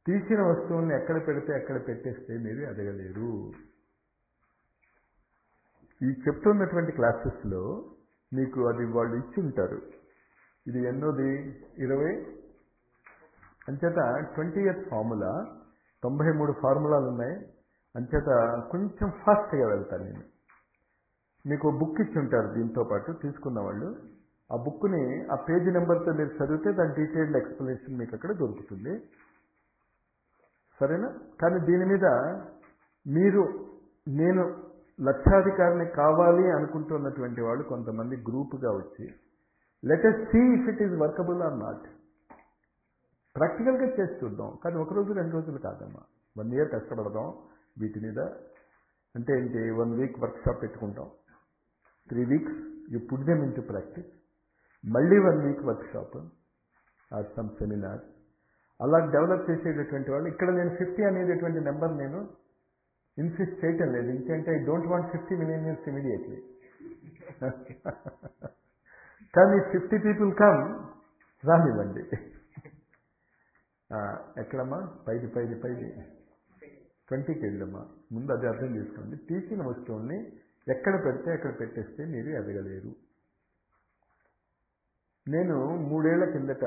తీసిన వస్తువుల్ని ఎక్కడ పెడితే ఎక్కడ పెట్టేస్తే మీరు ఎదగలేరు ఈ చెప్తున్నటువంటి క్లాసెస్లో మీకు అది వాళ్ళు ఇచ్చి ఉంటారు ఇది ఎన్నోది ఇరవై అంచేత ట్వంటీ ఇయర్స్ ఫార్ములా తొంభై మూడు ఫార్ములాలు ఉన్నాయి అంచేత కొంచెం ఫాస్ట్గా వెళ్తాను నేను మీకు బుక్ ఇచ్చి ఉంటారు దీంతో పాటు తీసుకున్న వాళ్ళు ఆ బుక్ని ఆ పేజీ నెంబర్తో మీరు చదివితే దాని డీటెయిల్డ్ ఎక్స్ప్లెనేషన్ మీకు అక్కడ దొరుకుతుంది సరేనా కానీ దీని మీద మీరు నేను లక్షాధికారిని కావాలి అనుకుంటున్నటువంటి వాళ్ళు కొంతమంది గ్రూప్గా వచ్చి let's see if it is workable or not ప్రాక్టికల్గా చేసి చూద్దాం కానీ ఒక రోజు రెండు రోజులు కాదమ్మా వన్ ఇయర్ కష్టపడదాం వీటి మీద అంటే ఏంటి వన్ వీక్ వర్క్షాప్ పెట్టుకుంటాం three weeks you put them into practice మళ్ళీ one week workshop or some seminar అలా డెవలప్ చేసేటటువంటి వాళ్ళు ఇక్కడ నేను ఫిఫ్టీ అనేటటువంటి నెంబర్ నేను ఇన్సిస్ట్ చేయటం లేదు ఇంకంటే I don't want fifty millions immediately కానీ ఫిఫ్టీ పీపుల్ కమ్ రానివ్వండి ఎక్కడమ్మా పైది పైది పైది ట్వంటీకి వెళ్ళమ్మా ముందు అది అర్థం చేసుకోండి తీసిన వస్తువుల్ని ఎక్కడ పెడితే అక్కడ పెట్టేస్తే మీరు ఎదగలేరు నేను మూడేళ్ల కిందట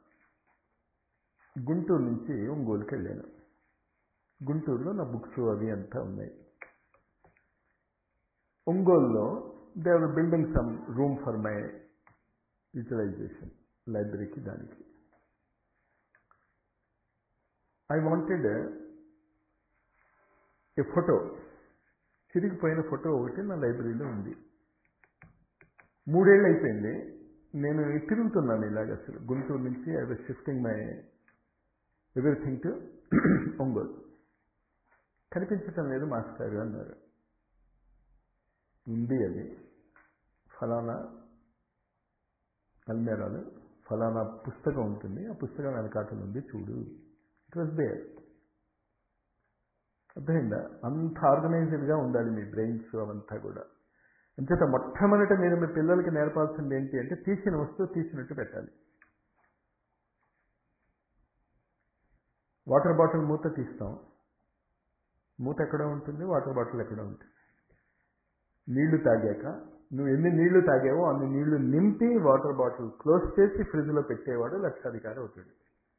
గుంటూరు నుంచి ఒంగోలుకి వెళ్ళాను గుంటూరులో నా బుక్స్ అవి అంతా ఉన్నాయి ఒంగోలులో they are building some room for my utilization లైబ్రరీకి దానికి ఐ వాంటెడ్ ఏ ఫోటో చిరిగిపోయిన ఫోటో ఒకటి నా లైబ్రరీలో ఉంది మూడేళ్ళు అయిపోయింది నేను తిరుగుతున్నాను ఇలాగ అసలు గుంటూరు నుంచి I was shifting my everything to Ongole కనిపించటం లేదు మాస్టర్ అన్నారు ఉంది అది ఫలానా అల్మేరాలు ఫలానా పుస్తకం ఉంటుంది ఆ పుస్తకం వెనకాటలు ఉంది చూడు ఇట్ వాజ్ దేర్ అర్థమైందా అంత ఆర్గనైజ్డ్గా ఉండాలి మీ బ్రెయిన్స్ అవంతా కూడా అంచేత మొట్టమొదట మీరు మీ పిల్లలకి నేర్పాల్సింది ఏంటి అంటే తీసిన వస్తువు తీసినట్టు పెట్టాలి వాటర్ బాటిల్ మూత తీస్తాం మూత ఎక్కడ ఉంటుంది వాటర్ బాటిల్ ఎక్కడ ఉంటుంది నీళ్లు తాగాక నువ్వు ఎన్ని నీళ్లు తాగావో అన్ని నీళ్లు నింపి వాటర్ బాటిల్ క్లోజ్ చేసి ఫ్రిడ్జ్లో పెట్టేవాడు లక్షాధికారి అవుతాడు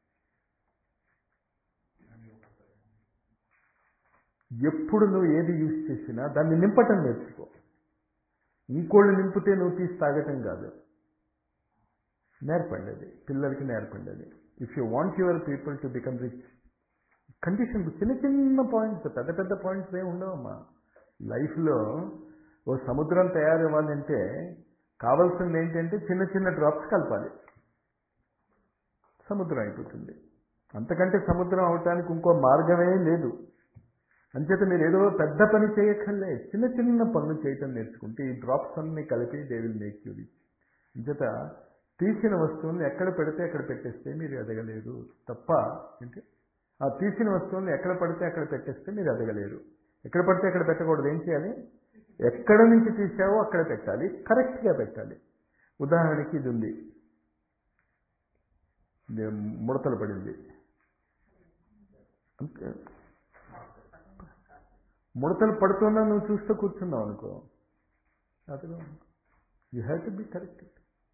ఎప్పుడు నువ్వు ఏది యూజ్ చేసినా దాన్ని నింపటం నేర్చుకో ఇంకోళ్ళు నింపితే నువ్వు తీసి తాగటం కాదు నేర్పండి అది పిల్లలకి నేర్పండి అది if you want your people to become rich condition చిన్న చిన్న పాయింట్స్ పెద్ద పెద్ద పాయింట్స్ ఏమి ఉండవమ్మా లైఫ్లో ఓ సముద్రం తయారవ్వాలంటే కావాల్సింది ఏంటంటే చిన్న చిన్న డ్రాప్స్ కలపాలి సముద్రం అయిపోతుంది అంతకంటే సముద్రం అవటానికి ఇంకో మార్గమే లేదు అంచేత మీరు ఏదో పెద్ద పని చేయక్కర్లే చిన్న చిన్న పనులు చేయటం నేర్చుకుంటే ఈ డ్రాప్స్ అన్ని కలిపి they will make you rich అంచేత తీసిన వస్తువుని ఎక్కడ పెడితే అక్కడ పెట్టేస్తే మీరు ఎదగలేరు తప్ప ఏంటి ఆ తీసిన వస్తువుని ఎక్కడ పడితే అక్కడ పెట్టేస్తే మీరు ఎదగలేరు ఎక్కడ పడితే అక్కడ పెట్టకూడదు ఏం చేయాలి ఎక్కడ నుంచి తీసావో అక్కడ పెట్టాలి కరెక్ట్గా పెట్టాలి ఉదాహరణకి ఇది ఉంది ఇది ముడతలు పడింది అంతే ముడతలు పడుతున్నా నువ్వు చూస్తూ కూర్చున్నావు అనుకో అదిగో you have to be correct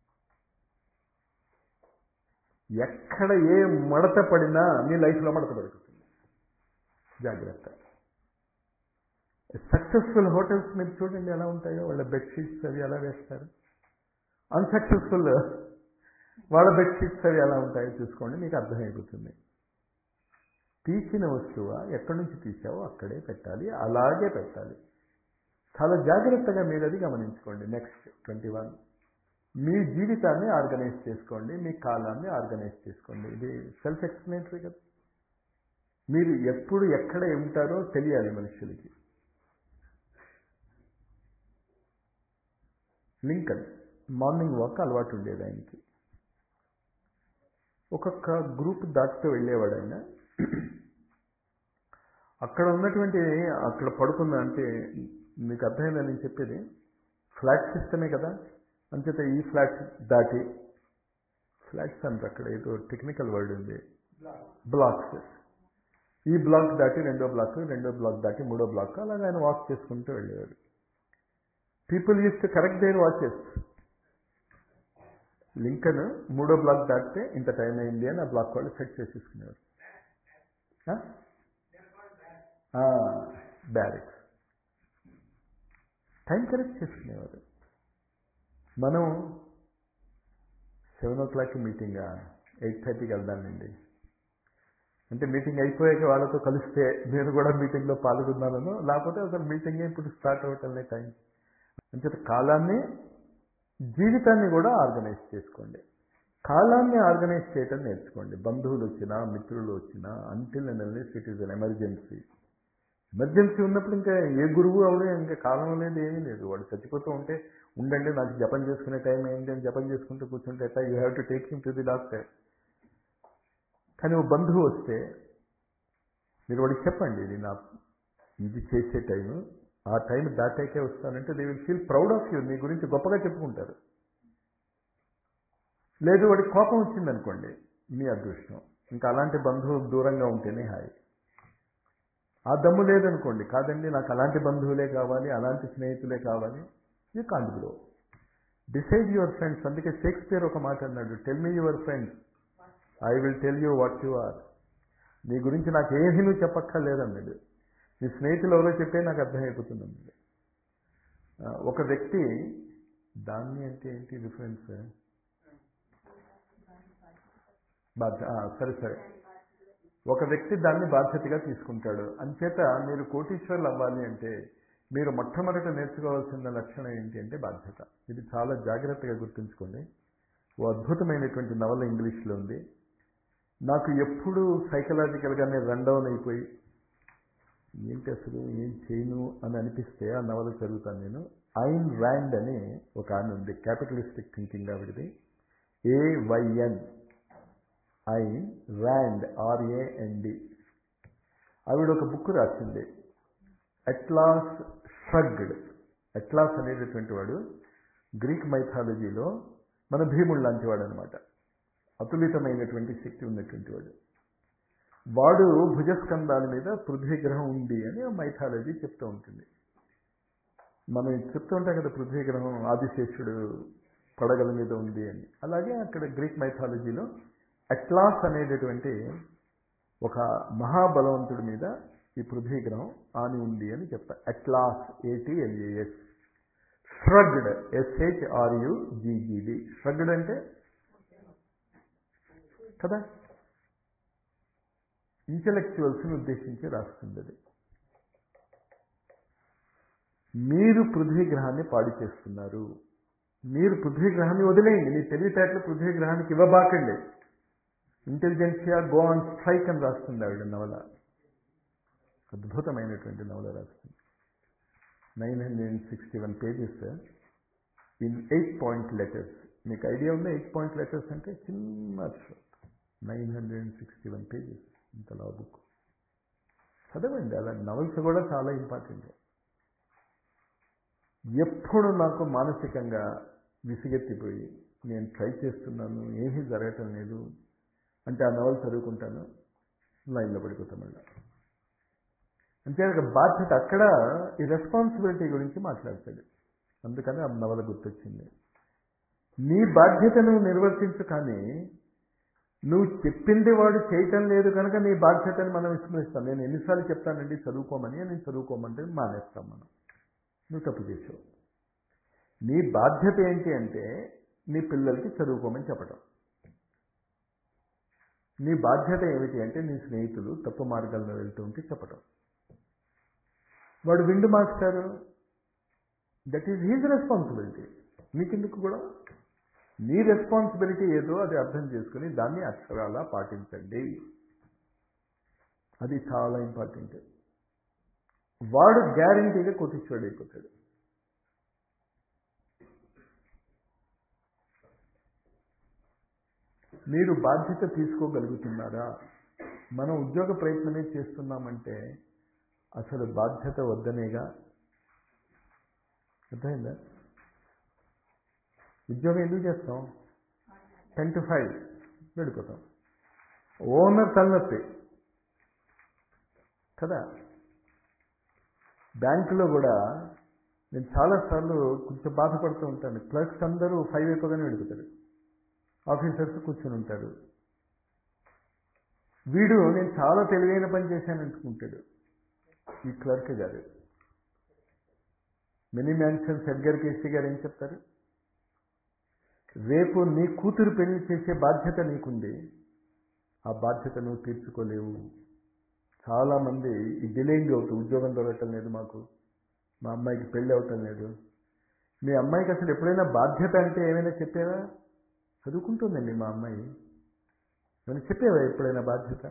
ఎక్కడ ఏ మడత పడినా నీ లైఫ్లో మడత పడుతుంది జాగ్రత్త సక్సెస్ఫుల్ హోటల్స్ మీరు చూడండి ఎలా ఉంటాయో వాళ్ళ బెడ్షీట్స్ అవి ఎలా వేస్తారు అన్సక్సెస్ఫుల్ వాళ్ళ బెడ్షీట్స్ అవి ఎలా ఉంటాయో చూసుకోండి మీకు అర్థమైపోతుంది తీసిన వస్తువు ఎక్కడి నుంచి తీసావో అక్కడే పెట్టాలి అలాగే పెట్టాలి చాలా జాగ్రత్తగా మీరు అది గమనించుకోండి నెక్స్ట్ ట్వంటీ వన్ మీ జీవితాన్ని ఆర్గనైజ్ చేసుకోండి మీ కాలాన్ని ఆర్గనైజ్ చేసుకోండి ఇది సెల్ఫ్ ఎక్స్ప్లెనేటరీ కదా మీరు ఎప్పుడు ఎక్కడ ఉంటారో తెలియాలి మనుషులకి లింకన్ మార్నింగ్ వాక్ అలవాటు ఉండేది ఆయనకి ఒక్కొక్క గ్రూప్ దాటుతూ వెళ్ళేవాడు ఆయన అక్కడ ఉన్నటువంటి అక్కడ పడుకున్న అంటే మీకు అర్థమైందని నేను చెప్పేది ఫ్లాట్ సిస్టమే కదా అంచేత ఈ ఫ్లాట్ దాటి ఫ్లాట్స్ అంటారు అక్కడ ఏదో టెక్నికల్ వర్డ్ ఉంది బ్లాక్స్ ఈ బ్లాక్ దాటి రెండో బ్లాక్ రెండో బ్లాక్ దాటి మూడో బ్లాక్ అలాగే ఆయన వాక్ చేసుకుంటూ వెళ్ళేవాడు people use to correct their watches Lincoln మూడో బ్లాక్ దాటితే ఇంత టైం అయింది అని ఆ బ్లాక్ వాళ్ళు సెట్ చేసేసుకునేవారు బ్యారెక్స్ టైం కరెక్ట్ చేసుకునేవారు మనం సెవెన్ ఓ క్లాక్కి మీటింగా ఎయిట్ థర్టీకి వెళ్దానండి అంటే మీటింగ్ అయిపోయాక వాళ్ళతో కలిస్తే నేను కూడా మీటింగ్లో పాల్గొన్నాను లేకపోతే అసలు మీటింగే ఇప్పుడు స్టార్ట్ అవ్వటంలే టైం అంచేత కాలాన్ని జీవితాన్ని కూడా ఆర్గనైజ్ చేసుకోండి కాలాన్ని ఆర్గనైజ్ చేయటం నేర్చుకోండి బంధువులు వచ్చినా మిత్రులు వచ్చినా until unless it is an emergency emergency ఉన్నప్పుడు ఇంకా ఏ గురువు అవడే ఇంకా కాలం లేదు ఏమీ లేదు వాడు చచ్చిపోతూ ఉంటే ఉండండి నాకు జపం చేసుకునే టైం అయింది అని జపం చేసుకుంటూ కూర్చుంటే ఎట్లా you have to take him to the doctor కానీ ఓ బంధువు వస్తే మీరు వాడికి చెప్పండి ఇది నా ఇది చేసే టైము ఆ టైం దాటాకే వస్తానంటే they will feel proud of you మీ గురించి గొప్పగా చెప్పుకుంటారు లేదు వాడికి కోపం వచ్చిందనుకోండి మీ అదృష్టం ఇంకా అలాంటి బంధువు దూరంగా ఉంటేనే హాయి ఆ దమ్ము లేదనుకోండి కాదండి నాకు అలాంటి బంధువులే కావాలి అలాంటి స్నేహితులే కావాలి you can't grow decide your friends అందుకే షేక్స్పియర్ ఒక మాట అన్నాడు tell me your friends I will tell you what you are నీ గురించి నాకు ఏమీ నువ్వు చెప్పక్కర్లేదన్నాడు నీ స్నేహితులు ఎవరో చెప్పే నాకు అర్థమైపోతుంది అన్నాడు ఒక వ్యక్తి దాన్ని అంటే ఏంటి రిఫరెన్స్ బాధ్య సరే సరే ఒక వ్యక్తి దాన్ని బాధ్యతగా తీసుకుంటాడు అంచేత మీరు కోటీశ్వర్లు అవ్వాలి అంటే మీరు మొట్టమొదట నేర్చుకోవాల్సిన లక్షణం ఏంటి అంటే బాధ్యత ఇది చాలా జాగ్రత్తగా గుర్తుంచుకోండి ఓ అద్భుతమైనటువంటి నవల ఇంగ్లీష్లో ఉంది నాకు ఎప్పుడు సైకలాజికల్గానే రన్ డౌన్ అయిపోయి ఏంటి అసలు ఏం చేయను అని అనిపిస్తే ఆ నవల చదువుతాను నేను ఐన్ ర్యాండ్ అని ఒక ఆమె ఉంది క్యాపిటలిస్టిక్ థింకింగ్ ఆవిడది ఏవైఎన్ ఐన్ ర్యాండ్ ఆర్ఏఎన్డి ఆవిడ ఒక బుక్ రాసింది అట్లాస్ షగ్డ్ అట్లాస్ అనేటటువంటి వాడు గ్రీక్ మైథాలజీలో మన భీముడు లాంటి వాడు అనమాట అతులితమైనటువంటి శక్తి ఉన్నటువంటి వాడు వాడు భుజస్కంధాల మీద పృథ్వీ గ్రహం ఉంది అని ఆ మైథాలజీ చెప్తూ ఉంటుంది మనం చెప్తూ ఉంటాం కదా పృథ్వీ గ్రహం ఆదిశేషుడు పడగల మీద ఉంది అని అలాగే అక్కడ గ్రీక్ మైథాలజీలో అట్లాస్ అనేటటువంటి ఒక మహాబలవంతుడి మీద ఈ పృథ్వీ గ్రహం ఆని ఉంది అని చెప్తారు Atlas A T L A S shrugged S H R U G G D shrugged అంటే కదా ఇంటలెక్చువల్స్ని ఉద్దేశించి రాస్తుంది అది మీరు పృథ్వీ గ్రహాన్ని పాడు చేస్తున్నారు మీరు పృథ్వీ గ్రహాన్ని వదిలేయండి మీ తెలివితేటలు పృథ్వీ గ్రహానికి ఇవ్వబాకండి ఇంటెలిజెన్షియా గో ఆన్ స్ట్రైక్ అని రాస్తుంది ఆవిడ నవల అద్భుతమైనటువంటి నవల రాస్తుంది nine hundred and sixty one pages in eight point letters మీకు ఐడియా ఉందా ఎయిట్ పాయింట్ లెటర్స్ అంటే చిన్న nine hundred and sixty one pages ఇంతలా బుక్ చదవండి అలా నవల్స్ కూడా చాలా ఇంపార్టెంట్ ఎప్పుడు నాకు మానసికంగా విసిగెత్తిపోయి నేను ట్రై చేస్తున్నాను ఏమీ జరగటం లేదు అంటే ఆ నవల్ చదువుకుంటాను లైన్లో పడిపోతాం మళ్ళీ అంతే బాధ్యత అక్కడ ఈ రెస్పాన్సిబిలిటీ గురించి మాట్లాడతాడు అందుకని ఆ నవల గుర్తొచ్చింది నీ బాధ్యతను నిర్వర్తించు కానీ నువ్వు చెప్పింది వాడు చేయటం లేదు కనుక నీ బాధ్యతని మనం విస్మరిస్తాం నేను ఎన్నిసార్లు చెప్తానండి చదువుకోమని నేను చదువుకోమంటే మానేస్తాం మనం నువ్వు తప్పు చేసావు నీ బాధ్యత ఏంటి అంటే నీ పిల్లలకి చదువుకోమని చెప్పటం నీ బాధ్యత ఏమిటి అంటే నీ స్నేహితులు తప్పు మార్గాల్లో వెళ్తూ ఉంటే చెప్పటం వాడు విండు మాస్టారు దట్ ఈజ్ హీజ్ రెస్పాన్సిబిలిటీ నీకెందుకు కూడా నీ రెస్పాన్సిబిలిటీ ఏదో అది అర్థం చేసుకుని దాన్ని అక్షరాలా పాటించండి అది చాలా ఇంపార్టెంట్ వాడు గ్యారంటీగా కోటీశ్వరుడు అయిపోతాడు మీరు బాధ్యత తీసుకోగలుగుతున్నారా మనం ఉద్యోగ ప్రయత్నమే చేస్తున్నామంటే అసలు బాధ్యత వద్దనేగా అర్థమైందా ఉద్యోగం ఎందుకు చేస్తాం టెన్ టు ఫైవ్ వెళ్ళిపోతాం ఓనర్ తలనొప్పి కదా బ్యాంకులో కూడా నేను చాలాసార్లు కొంచెం బాధపడుతూ ఉంటాను క్లర్క్స్ అందరూ ఫైవ్ అయిపోగానే వెళ్ళిపోతారు ఆఫీసర్స్ కూర్చొని ఉంటారు వీడు నేను చాలా తెలివైన పని చేశాను అనుకుంటాడు ఈ క్లర్క్ గారు మినీ మ్యాన్సన్స్ ఎడ్గర్ కేసీ గారు ఏం చెప్తారు రేపు నీ కూతురు పెళ్లి చేసే బాధ్యత నీకుంది ఆ బాధ్యత నువ్వు తీర్చుకోలేవు చాలామంది ఈ డిలేయింగ్ అవుతూ ఉద్యోగం దొరకటం లేదు మాకు మా అమ్మాయికి పెళ్ళి అవటం లేదు మీ అమ్మాయికి అసలు ఎప్పుడైనా బాధ్యత అంటే ఏమైనా చెప్పావా చదువుకుంటుందండి మా అమ్మాయి నేను చెప్పేవా ఎప్పుడైనా బాధ్యత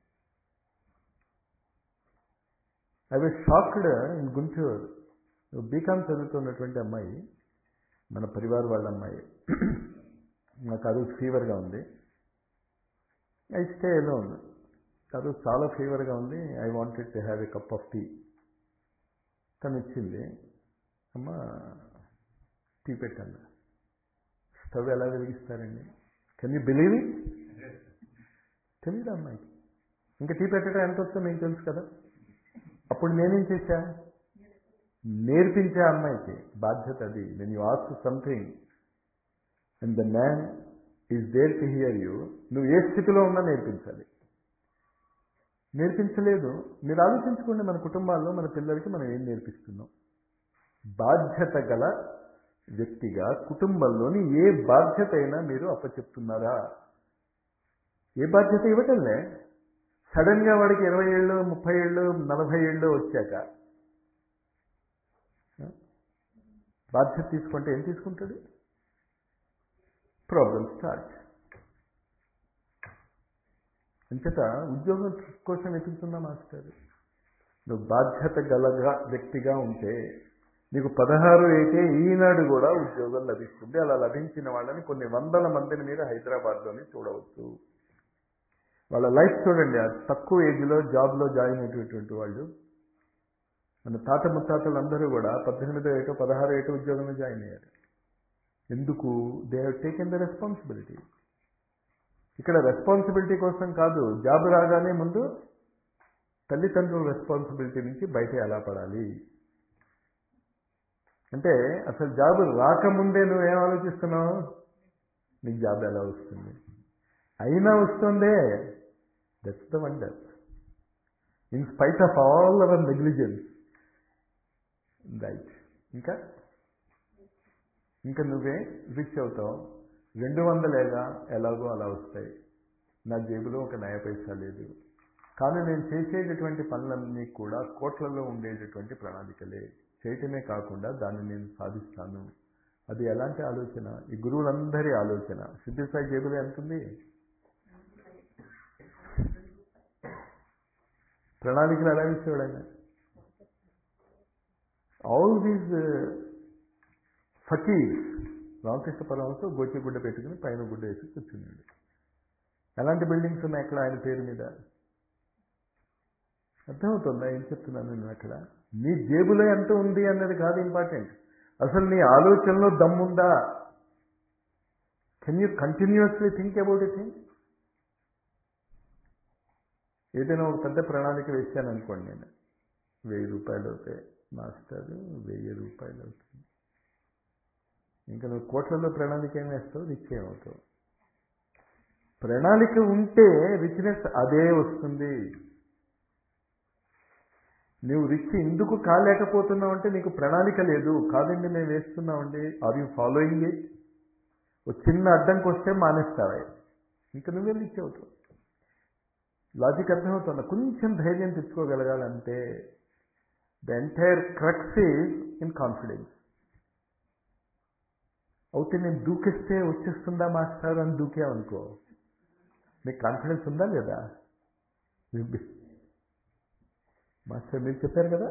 I was shocked in Guntur B Com చదువుతున్నటువంటి అమ్మాయి మన పరివార్ వాళ్ళ అమ్మాయి నాకు ఆ రోజు ఫీవర్గా ఉంది ఐ స్టే ఎలోన్ ఆ రోజు చాలా ఫీవర్గా ఉంది I wanted to have a cup of tea తను ఇచ్చింది అమ్మ టీ పెట్టాను స్టవ్ ఎలా వెలిగిస్తారండి కెన్ యూ బిలీవ్ ఇట్ తెలియదు అమ్మాయికి ఇంకా టీ పెట్టడం ఎంత వస్తుందో మీకు తెలుసు కదా అప్పుడు నేనేం చేశా నేర్పించే అమ్మాయికి బాధ్యత అది when you ask something and the man is there to hear you నువ్వు ఏ స్థితిలో ఉన్నా నేర్పించాలి నేర్పించలేదు మీరు ఆలోచించుకోండి మన కుటుంబాల్లో మన పిల్లలకి మనం ఏం నేర్పిస్తున్నాం బాధ్యత గల వ్యక్తిగా కుటుంబంలోని ఏ బాధ్యత అయినా మీరు అప్పచెప్తున్నారా ఏ బాధ్యత ఇవ్వటంలే సడన్గా వాడికి ఇరవై ఏళ్ళు ముప్పై ఏళ్ళు నలభై ఏళ్ళు వచ్చాక బాధ్యత తీసుకుంటే ఏం తీసుకుంటాడు ప్రాబ్లం స్టార్ట్ అంచేత ఉద్యోగం కోసం వెతుకుతున్నా మాస్టర్ నువ్వు బాధ్యత గలగా వ్యక్తిగా ఉంటే నీకు పదహారు అయితే ఈనాడు కూడా ఉద్యోగం లభిస్తుంది అలా లభించిన వాళ్ళని కొన్ని వందల మందిని మీరు హైదరాబాద్లోనే చూడవచ్చు వాళ్ళ లైఫ్ చూడండి ఆ తక్కువ ఏజ్లో జాబ్లో జాయిన్ అయినటువంటి వాళ్ళు మన తాత ముత్తాతలు అందరూ కూడా పద్దెనిమిదో ఏటో పదహారు ఏటో ఉద్యోగంలో జాయిన్ అయ్యారు ఎందుకు they have taken the responsibility ఇక్కడ రెస్పాన్సిబిలిటీ కోసం కాదు జాబ్ రాగానే ముందు తల్లిదండ్రుల రెస్పాన్సిబిలిటీ నుంచి బయట ఎలా పడాలి అంటే అసలు జాబ్ రాకముందే నువ్వేం ఆలోచిస్తున్నావు నీకు జాబ్ ఎలా వస్తుంది అయినా వస్తుందే that's the wonder in spite of all our negligence right ఇంకా ఇంకా నువ్వే రిచ్ అవుతావు రెండు వందలేగా ఎలాగో అలా వస్తాయి నా జేబులో ఒక నయ పైసా లేదు కానీ నేను చేసేటటువంటి పనులన్నీ కూడా కోట్లలో ఉండేటటువంటి ప్రణాళికలే చేయటమే కాకుండా దాన్ని నేను సాధిస్తాను అది ఎలాంటి ఆలోచన ఈ గురువులందరి ఆలోచన సిద్ధిసాయి జేబులో ఎంతుంది ప్రణాళికలు ఎలా ఇచ్చేవాడు ఆయన ఆల్ దీస్ ఫకీర్స్ రామకృష్ణ పరమతో గోచి గుడ్డ పెట్టుకుని పైన గుడ్డ వేసి కూర్చున్నాడు ఎలాంటి బిల్డింగ్స్ ఉన్నాయి అక్కడ ఆయన పేరు మీద అర్థమవుతుందా ఏం చెప్తున్నాను నేను అక్కడ నీ జేబులో ఎంత ఉంది అన్నది కాదు ఇంపార్టెంట్ అసలు నీ ఆలోచనలో దమ్ముందా can you continuously think about it thing ఏదైనా ఒక పెద్ద ప్రణాళిక వేసాను అనుకోండి నేను వెయ్యి రూపాయలు అవుతాయి మాస్టర్ వెయ్యి రూపాయలు అవుతుంది ఇంకా నువ్వు కోట్లలో ప్రణాళిక ఏం వేస్తావు రిచ్ ఏమవుతావు ప్రణాళిక ఉంటే రిచ్నెస్ అదే వస్తుంది నువ్వు రిచ్ ఎందుకు కాలేకపోతున్నావు అంటే నీకు ప్రణాళిక లేదు కాదండి మేము వేస్తున్నామండి ఆర్ యూ ఫాలోయింగ్ ఇట్ ఒక చిన్న అడ్డంకి వస్తే మానేస్తావా ఇంకా నువ్వే రిచ్ అవుతావు లాజిక్ అర్థమవుతుందా కొంచెం ధైర్యం తెచ్చుకోగలగాలంటే the entire crux is in confidence అయితే నేను దూకిస్తే వచ్చేస్తుందా మాస్టర్ అని దూకామనుకో మీకు కాన్ఫిడెన్స్ ఉందా లేదా మాస్టర్ మీరు చెప్పారు కదా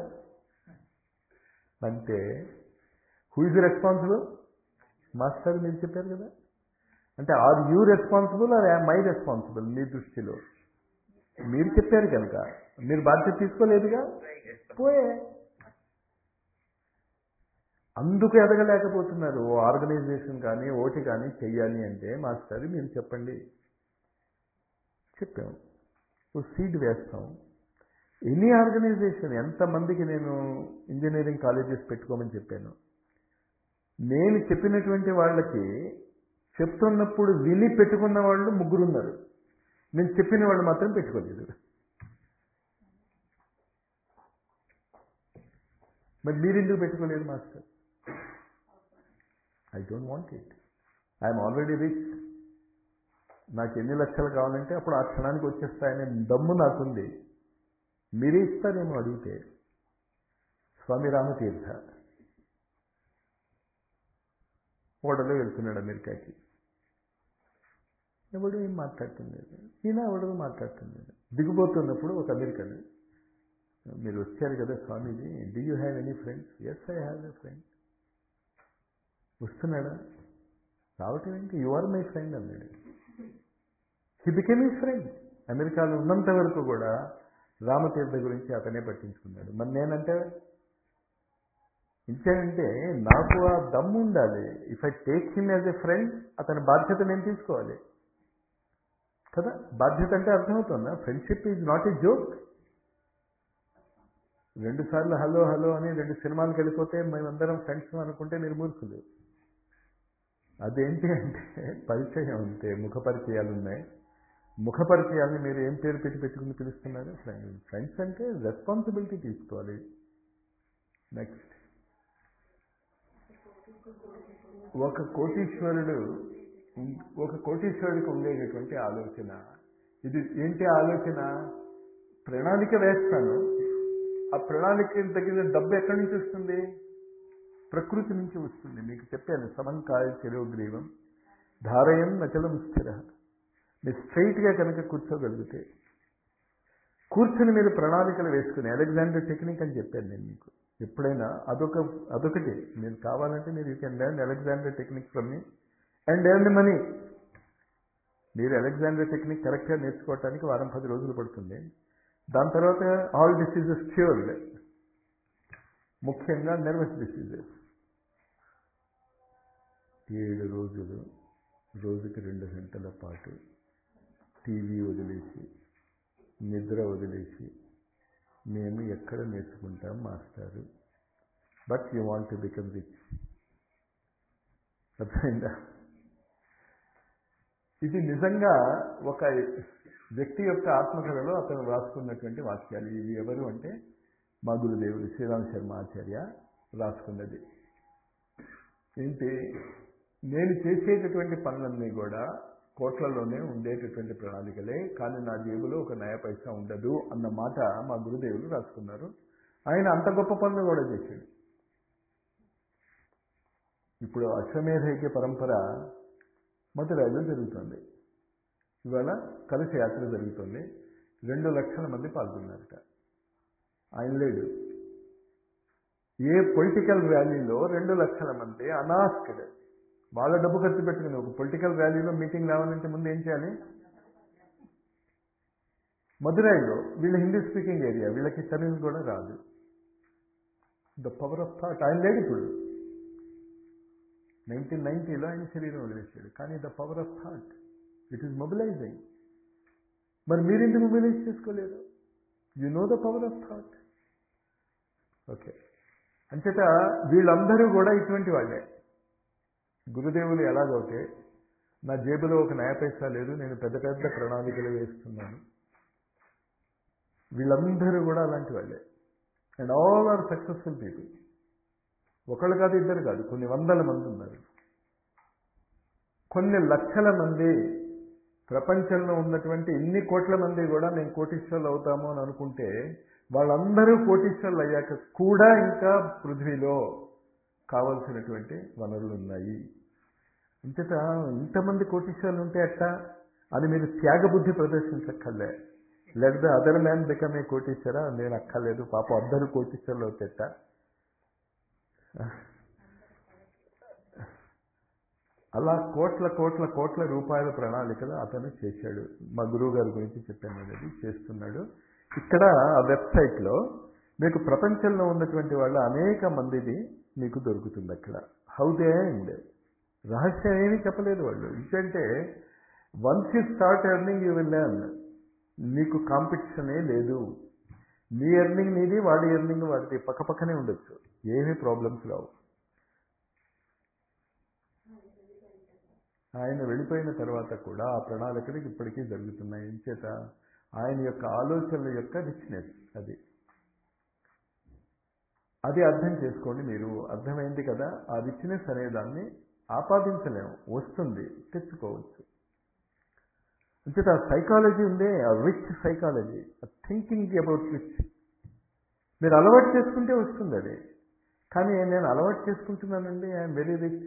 అంటే హూ ఇస్ రెస్పాన్సిబుల్ మాస్టర్ మీరు చెప్పారు కదా అంటే are you responsible or my responsible మీ దృష్టిలో మీరు చెప్పారు కనుక మీరు బాధ్యత తీసుకోలేదుగా పోయే అందుకు ఎదగలేకపోతున్నారు ఓ ఆర్గనైజేషన్ కానీ ఓటి కానీ చెయ్యాలి అంటే మాస్టర్ మీరు చెప్పండి చెప్పాం ఓ సీడ్ వేస్తాం ఎనీ ఆర్గనైజేషన్ ఎంతమందికి నేను ఇంజనీరింగ్ కాలేజెస్ పెట్టుకోమని చెప్పాను నేను చెప్పినటువంటి వాళ్ళకి చెప్తున్నప్పుడు విని పెట్టుకున్న వాళ్ళు ముగ్గురు ఉన్నారు నేను చెప్పిన వాళ్ళు మాత్రం పెట్టుకోలేదు మరి మీరు ఎందుకు పెట్టుకోలేదు master I don't want it I'm already rich నాకు ఎన్ని లక్షలు కావాలంటే అప్పుడు ఆ క్షణానికి వచ్చేస్తాయనే దమ్ము నాకుంది మీరే ఇస్తారేమో అడిగితే స్వామి రామతీర్థ ఓడలో వెళ్తున్నాడు అమెరికాకి ఎవడు ఏం మాట్లాడుతుంది ఈయన ఎవడో మాట్లాడుతుంది దిగిపోతున్నప్పుడు ఒక అమెరికన్ మీరు వచ్చారు కదా Swamiji do you have any friends yes I have a friend వస్తున్నాడా రావటం ఏంటి యు ఆర్ మై ఫ్రెండ్ అన్నాడు హీ బికెమ్ ఈ ఫ్రెండ్ అమెరికాలో ఉన్నంత వరకు కూడా రామతీర్థ గురించి అతనే పట్టించుకున్నాడు మరి నేనంటే ఇంకేంటే నాకు ఆ దమ్ము ఉండాలి if I take him as a friend అతని బాధ్యత నేను తీసుకోవాలి కదా బాధ్యత అంటే అర్థమవుతుందా friendship is not a joke రెండు సార్లు హలో హలో అని రెండు సినిమాలకు వెళ్ళిపోతే మేమందరం ఫ్రెండ్స్ అనుకుంటే మీరు మూర్ఖులు అదేంటి అంటే పరిచయం అంతే ముఖ పరిచయాలు ఉన్నాయి ముఖ పరిచయాన్ని మీరు ఏం పేరు పెట్టి పెట్టుకుని పిలుస్తున్నారు ఫ్రెండ్ ఫ్రెండ్స్ అంటే రెస్పాన్సిబిలిటీ తీసుకోవాలి నెక్స్ట్ ఒక కోటీశ్వరుడు ఒక కోటీశ్వరుడికి ఉండేటటువంటి ఆలోచన ఇది ఏంటి ఆలోచన ప్రణాళిక వేస్తాను ఆ ప్రణాళిక తగిన డబ్బు ఎక్కడి నుంచి వస్తుంది ప్రకృతి నుంచి వస్తుంది మీకు చెప్పాను సమంకాయ శిరోగ్రీవం ధారయం నచలం స్థిర మీరు స్ట్రైట్గా కనుక కూర్చోగలిగితే కూర్చుని మీరు ప్రణాళికలు వేసుకుని అలెగ్జాండర్ టెక్నిక్ అని చెప్పాను నేను మీకు ఎప్పుడైనా అదొక అదొకటి మీరు కావాలంటే మీరు you can learn Alexander technique from me and earn money మీరు అలెగ్జాండర్ టెక్నిక్ కరెక్ట్గా నేర్చుకోవడానికి వారం పది రోజులు పడుతుంది దాని తర్వాత ఆల్ డిసీజెస్ క్యూర్డ్ ముఖ్యంగా నర్వస్ డిసీజెస్ ఏడు రోజులు రోజుకి రెండు గంటల పాటు టీవీ వదిలేసి నిద్ర వదిలేసి మేము ఎక్కడ నేర్చుకుంటాం మాస్టారు but you want to become rich అర్థమైందా ఇది నిజంగా ఒక వ్యక్తి యొక్క ఆత్మకథలో అతను రాసుకున్నటువంటి వాక్యాలు ఇవి ఎవరు అంటే మా గురుదేవుడు శ్రీరామ్ శర్మ ఆచార్య రాసుకున్నది ఏంటి నేను చేసేటటువంటి పనులన్నీ కూడా కోట్లలోనే ఉండేటటువంటి ప్రణాళికలే కానీ నా జేబులో ఒక నయ పైసా ఉండదు అన్న మాట మా గురుదేవులు రాసుకున్నారు ఆయన అంత గొప్ప పనులు కూడా చేశాడు ఇప్పుడు అశ్వమేధైక్య పరంపర మధురైలో జరుగుతుంది ఇవాళ కలిసి యాత్ర జరుగుతుంది రెండు లక్షల మంది పాల్గొన్నారట ఆయన లేడు ఏ పొలిటికల్ ర్యాలీలో రెండు లక్షల మంది అనాస్క్డ్ వాళ్ళ డబ్బు ఖర్చు పెట్టుకుని ఒక పొలిటికల్ ర్యాలీలో మీటింగ్ రావాలంటే ముందు ఏం చేయాలి మధురైలో వీళ్ళ హిందీ స్పీకింగ్ ఏరియా వీళ్ళకి తెలుగు కూడా రాదు ద పవర్ ఆఫ్ థాట్ ఆయన లేడు ఇప్పుడు నైన్టీన్ నైన్టీలో ఆయన శరీరం వదిలేశాడు కానీ the power of thought it is mobilizing మరి మీరెందుకు మొబిలైజ్ చేసుకోలేరు you know the power of thought okay అంచేత వీళ్ళందరూ కూడా ఇటువంటి వాళ్ళే గురుదేవులు ఎలాగైతే నా జేబులో ఒక నయ పైసా లేదు నేను పెద్ద పెద్ద ప్రణాళికలు వేస్తున్నాను వీళ్ళందరూ కూడా అలాంటి వాళ్ళే and all are successful people ఒకళ్ళు కాదు ఇద్దరు కాదు కొన్ని వందల మంది ఉన్నారు కొన్ని లక్షల మంది ప్రపంచంలో ఉన్నటువంటి ఇన్ని కోట్ల మంది కూడా మేము కోటీశ్వర్లు అవుతాము అని అనుకుంటే వాళ్ళందరూ కోటీశ్వర్లు అయ్యాక కూడా ఇంకా పృథ్వీలో కావలసినటువంటి వనరులు ఉన్నాయి ఇంతట ఇంతమంది కోటీశ్వర్లు ఉంటే అట్ట అని మీరు త్యాగబుద్ధి ప్రదర్శించక్కర్లే let the other man become a కోటీశ్వర నేను అక్కర్లేదు పాప అందరూ కోటీశ్వర్లు అవుతేట అలా కోట్ల కోట్ల కోట్ల రూపాయల ప్రణాళికలు అతను చేశాడు మా గురువు గారి గురించి చెప్పాను అనేది చేస్తున్నాడు ఇక్కడ ఆ వెబ్సైట్లో మీకు ప్రపంచంలో ఉన్నటువంటి వాళ్ళ అనేక మందిది మీకు దొరుకుతుంది అక్కడ హౌ దే అండ్ రహస్యం ఏమీ చెప్పలేదు వాళ్ళు ఎందుకంటే once you start earning you will learn నీకు కాంపిటీషనే లేదు నీ ఎర్నింగ్ నీది వాడి ఎర్నింగ్ వాడిది పక్క పక్కనే ఉండొచ్చు ఏమీ ప్రాబ్లమ్స్ రావు ఆయన వెళ్ళిపోయిన తర్వాత కూడా ఆ ప్రణాళికలు ఇప్పటికీ జరుగుతున్నాయి చేత ఆయన యొక్క ఆలోచనల యొక్క రిచ్నెస్ అది అది అర్థం చేసుకోండి మీరు అర్థమైంది కదా ఆ రిచ్నెస్ అనే దాన్ని ఆపాదించలేము వస్తుంది తెచ్చుకోవచ్చు అంచేత ఆ సైకాలజీ ఉందే ఆ rich psychology thinking about rich మీరు అలవాటు చేసుకుంటే వస్తుంది అది కానీ నేను అలవాటు చేసుకుంటున్నానండి ఐఎమ్ వెరీ రిచ్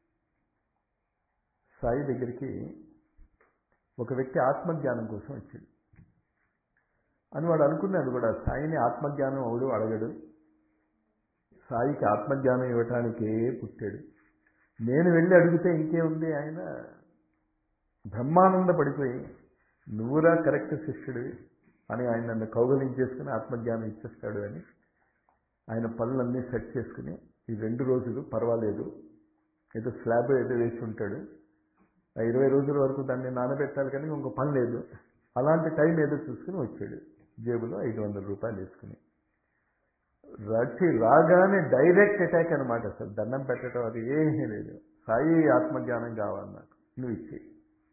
సాయి దగ్గరికి ఒక వ్యక్తి ఆత్మజ్ఞానం కోసం వచ్చాడు అని వాడు అనుకున్నాడు కూడా సాయిని ఆత్మజ్ఞానం అవడు అడగడు సాయికి ఆత్మజ్ఞానం ఇవ్వటానికే పుట్టాడు నేను వెళ్ళి అడిగితే ఇంకేముంది ఆయన బ్రహ్మానంద పడిపోయి నువ్వురా కరెక్ట్ శిష్యుడివి అని ఆయన నన్ను కౌగలించేసుకుని ఆత్మజ్ఞానం ఇచ్చేస్తాడు అని ఆయన పనులన్నీ సెట్ చేసుకుని ఈ రెండు రోజులు పర్వాలేదు ఏదో స్లాబ్ ఏదో వేసి ఉంటాడు ఆ ఇరవై రోజుల వరకు దాన్ని నానబెట్టాలి కానీ ఇంకో పని లేదు అలాంటి టైం ఏదో చూసుకుని వచ్చాడు జేబులో ఐదు వందల రూపాయలు వేసుకుని రచి రాగానే డైరెక్ట్ అటాక్ అనమాట అసలు దండం పెట్టడం అది ఏమీ లేదు సాయి ఆత్మజ్ఞానం కావాలి నాకు నువ్వు ఇచ్చేయి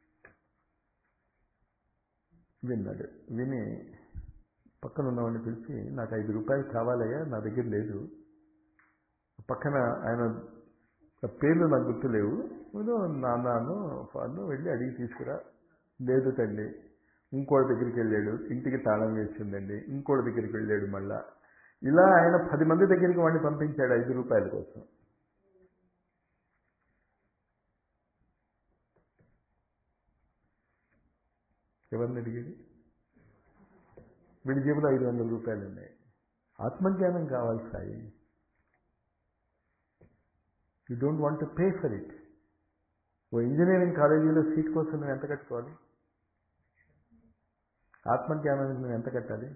విన్నాడు విని పక్కన ఉన్నవాడిని పిలిచి నాకు ఐదు రూపాయలు కావాలయ్యా నా దగ్గర లేదు పక్కన ఆయన పేర్లు నాకు గుర్తులేవు నేను నాన్నను ఫాను వెళ్ళి అడిగి తీసుకురా లేదు తండ్రి ఇంకోటి దగ్గరికి వెళ్ళాడు ఇంటికి తాళం వేసిందండి ఇంకోటి దగ్గరికి వెళ్ళాడు మళ్ళా ఇలా ఆయన పది మంది దగ్గరికి వాడిని పంపించాడు ఐదు రూపాయల కోసం ఎవరిని అడిగేది వీడి జేబులో ఐదు వందల రూపాయలు ఉన్నాయి ఆత్మజ్ఞానం కావాలి Sai you don't want to pay for it ఓ ఇంజనీరింగ్ కాలేజీలో సీట్ కోసం నువ్వు ఎంత కట్టుకోవాలి ఆత్మజ్ఞానానికి నువ్వు ఎంత కట్టాలి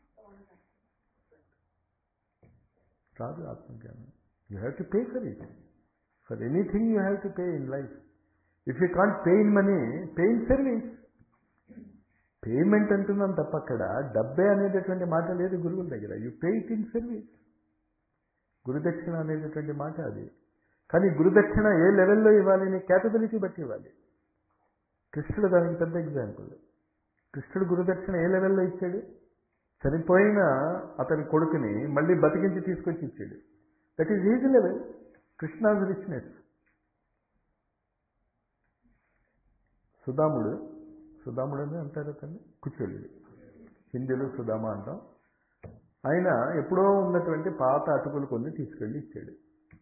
రాదు ఆత్మజ్ఞానం you have to pay for it for anything you have to pay in life if you can't pay in money pay in service payment అంటున్నాం తప్ప అక్కడ డబ్బే అనేటటువంటి మాట లేదు గురువుల దగ్గర you pay it in service గురుదక్షిణ అనేటటువంటి మాట అది కానీ గురుదక్షిణ ఏ లెవెల్లో ఇవ్వాలి నీ క్యాపబిలిటీ బట్టి ఇవ్వాలి కృష్ణుడు దానికి పెద్ద ఎగ్జాంపుల్ కృష్ణుడు గురుదక్షిణ ఏ లెవెల్లో ఇచ్చాడు చనిపోయిన అతని కొడుకుని మళ్ళీ బతికించి తీసుకొచ్చి ఇచ్చాడు that is is level Krishna's richness సుధాముడు సుధాముడు అని అంటారు అతన్ని కుచులుడు హిందీలో సుధామ అంటాం ఆయన ఎప్పుడో ఉన్నటువంటి పాత అటుకులు కొన్ని తీసుకెళ్ళి ఇచ్చాడు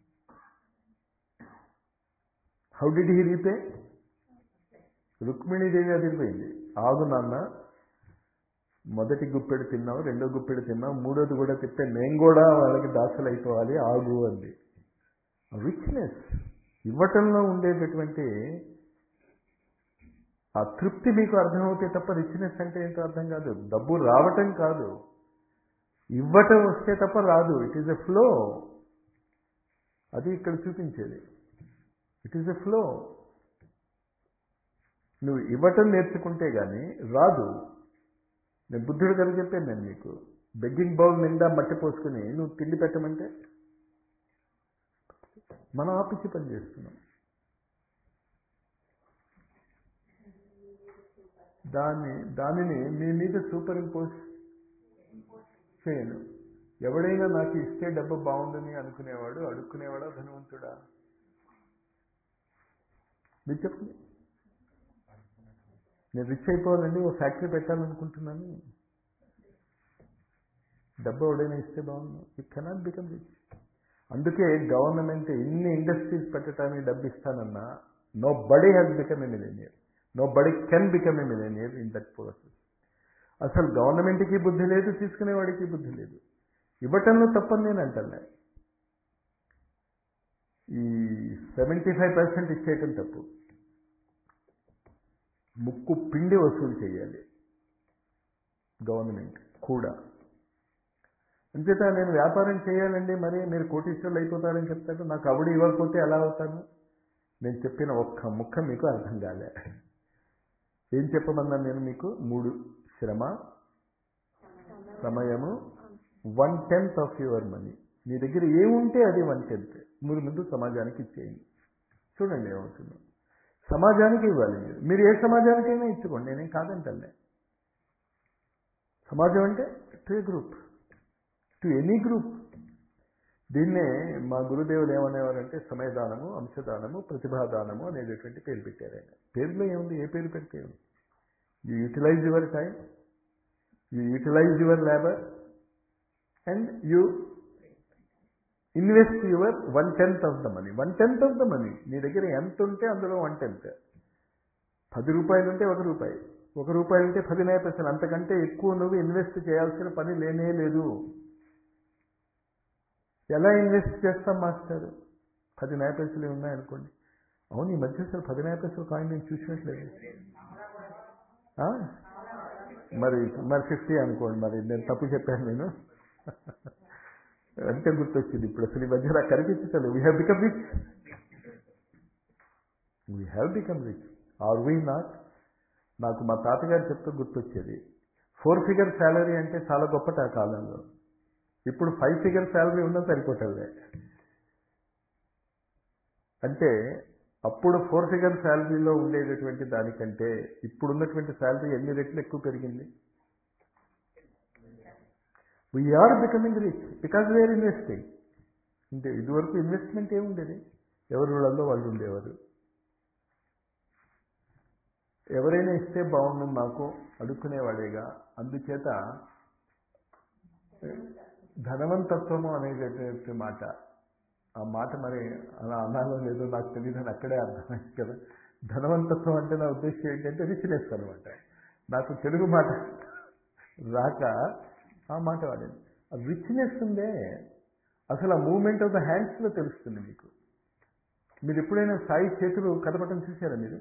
how did he repay Rukmini Devi అదిరిపోయింది ఆగు నాన్న మొదటి గుప్పెడు తిన్నావు రెండో గుప్పెడు తిన్నావు మూడోది కూడా తిప్తే మేము కూడా వాళ్ళకి దాసులు అయిపోవాలి ఆగు అంది రిచ్నెస్ ఇవ్వటంలో ఉండేటటువంటి ఆ తృప్తి మీకు అర్థమవుతే తప్ప రిచ్నెస్ అంటే ఏంటో అర్థం కాదు డబ్బు రావటం కాదు ఇవ్వటం వస్తే తప్ప రాదు ఇట్ ఈజ్ ఎ ఫ్లో అది ఇక్కడ చూపించేది ఇట్ ఈజ్ ఎ ఫ్లో నువ్వు ఇవ్వటం నేర్చుకుంటే కానీ రాదు నేను బుద్ధుడు కలిగి చెప్పాను నేను మీకు బెగ్గింగ్ బౌల్ నిండా మట్టి పోసుకుని నువ్వు తిండి పెట్టమంటే మనం ఆపిచ్చి పని చేస్తున్నాం దాన్ని దానిని మీ మీద సూపర్ ఇంపోజ్ చేయను ఎవడైనా నాకు ఇస్తే డబ్బు బాగుందని అనుకునేవాడు అడుక్కునేవాడా ధనవంతుడా మీరు చెప్పండి నేను రిచ్ అయిపోవాలండి ఓ ఫ్యాక్టరీ పెట్టాలనుకుంటున్నాను డబ్బు ఎవడైనా ఇస్తే బాగుంది యూ కెనాట్ బికమ్ రిచ్ అందుకే గవర్నమెంట్ ఇన్ని ఇండస్ట్రీస్ పెట్టడానికి డబ్బు ఇస్తానన్నా nobody has become a millionaire nobody can become a millionaire in that process అసలు గవర్నమెంట్కి బుద్ధి లేదు తీసుకునేవాడికి బుద్ధి లేదు ఇవ్వటంలో తప్పని నేను అంటాను ఈ సెవెంటీ ఫైవ్ పర్సెంట్ ఇచ్చేయటం తప్పు ముక్కు పిండి వసూలు చేయాలి గవర్నమెంట్ కూడా అంచేత నేను వ్యాపారం చేయాలండి మరి మీరు కోటీశ్వర్లు అయిపోతారని చెప్తారు నాకు అవిడు ఇవ్వకపోతే ఎలా అవుతాను నేను చెప్పిన ఒక్క ముక్క మీకు అర్థం కాలే ఏం చెప్పమన్నాను నేను మీకు మూడు శ్రమ సమయము one tenth of your money మీ దగ్గర ఏముంటే అది వన్ టెన్త్ మీరు ముందు సమాజానికి ఇచ్చేయండి చూడండి ఏమవుతుందో సమాజానికి ఇవ్వాలి మీరు మీరు ఏ సమాజానికైనా ఇచ్చుకోండి నేనేం కాదంటలే సమాజం అంటే to a group to any group దీన్నే మా గురుదేవులు ఏమనేవారంటే సమయదానము అంశదానము ప్రతిభాదానము అనేటటువంటి పేరు పెట్టారు ఆయన పేరులో ఏముంది ఏ పేరు పెడితే ఏముంది you utilize your time you utilize your labour and you invest your one tenth of the money one tenth of the money నీ దగ్గర ఎంత ఉంటే అందులో వన్ టెన్త్ పది రూపాయలు ఉంటే ఒక రూపాయి ఒక రూపాయి ఉంటే పది నయ పైసలు అంతకంటే ఎక్కువ నువ్వు ఇన్వెస్ట్ చేయాల్సిన పని లేనే లేదు ఎలా ఇన్వెస్ట్ చేస్తాం మాస్టర్ పది నయ పైసలు ఉన్నాయనుకోండి అవును ఈ మధ్య అసలు పది నయ పైసలు కాయిన్ నేను చూసినట్లేదు ఆ? మరి మరి ఫిఫ్టీ అనుకోండి మరి నేను తప్పు చెప్పాను నేను అంటే గుర్తొచ్చింది ఇప్పుడు అసలు ఈ మధ్య నాకు కనిపించలేదు we have become rich we have become rich are we not నాకు మా తాతగారు చెప్తూ గుర్తొచ్చేది ఫోర్ ఫిగర్ శాలరీ అంటే చాలా గొప్పట ఆ కాలంలో ఇప్పుడు ఫైవ్ ఫిగర్ శాలరీ ఉన్నా సరిపోతుంది అంటే అప్పుడు ఫోర్ ఫిగర్ శాలరీలో ఉండేటటువంటి దానికంటే ఇప్పుడున్నటువంటి శాలరీ ఎన్ని రెట్లు ఎక్కువ పెరిగింది we are becoming rich because we are investing అంటే ఇదివరకు ఇన్వెస్ట్మెంట్ ఏముండేది ఎవరి వాళ్ళలో వాళ్ళు ఉండేవారు ఎవరైనా ఇస్తే బాగుండు నాకు అడుక్కునేవాడేగా అందుచేత ధనవంతత్వము అనేటటువంటి మాట ఆ మాట మరి అలా అనాలో లేదో నాకు తెలియదని అక్కడే అర్థమైంది కదా ధనవంతత్వం అంటే నా ఉద్దేశం ఏంటంటే రిచ్నెస్ అనమాట నాకు తెలుగు మాట రాక ఆ మాట వాడింది ఆ రిచ్నెస్ ఉందే అసలు ఆ మూమెంట్ ఆఫ్ ద హ్యాండ్స్లో తెలుస్తుంది మీకు మీరు ఎప్పుడైనా సాయి చేతులు కదపటం చూసారా మీరు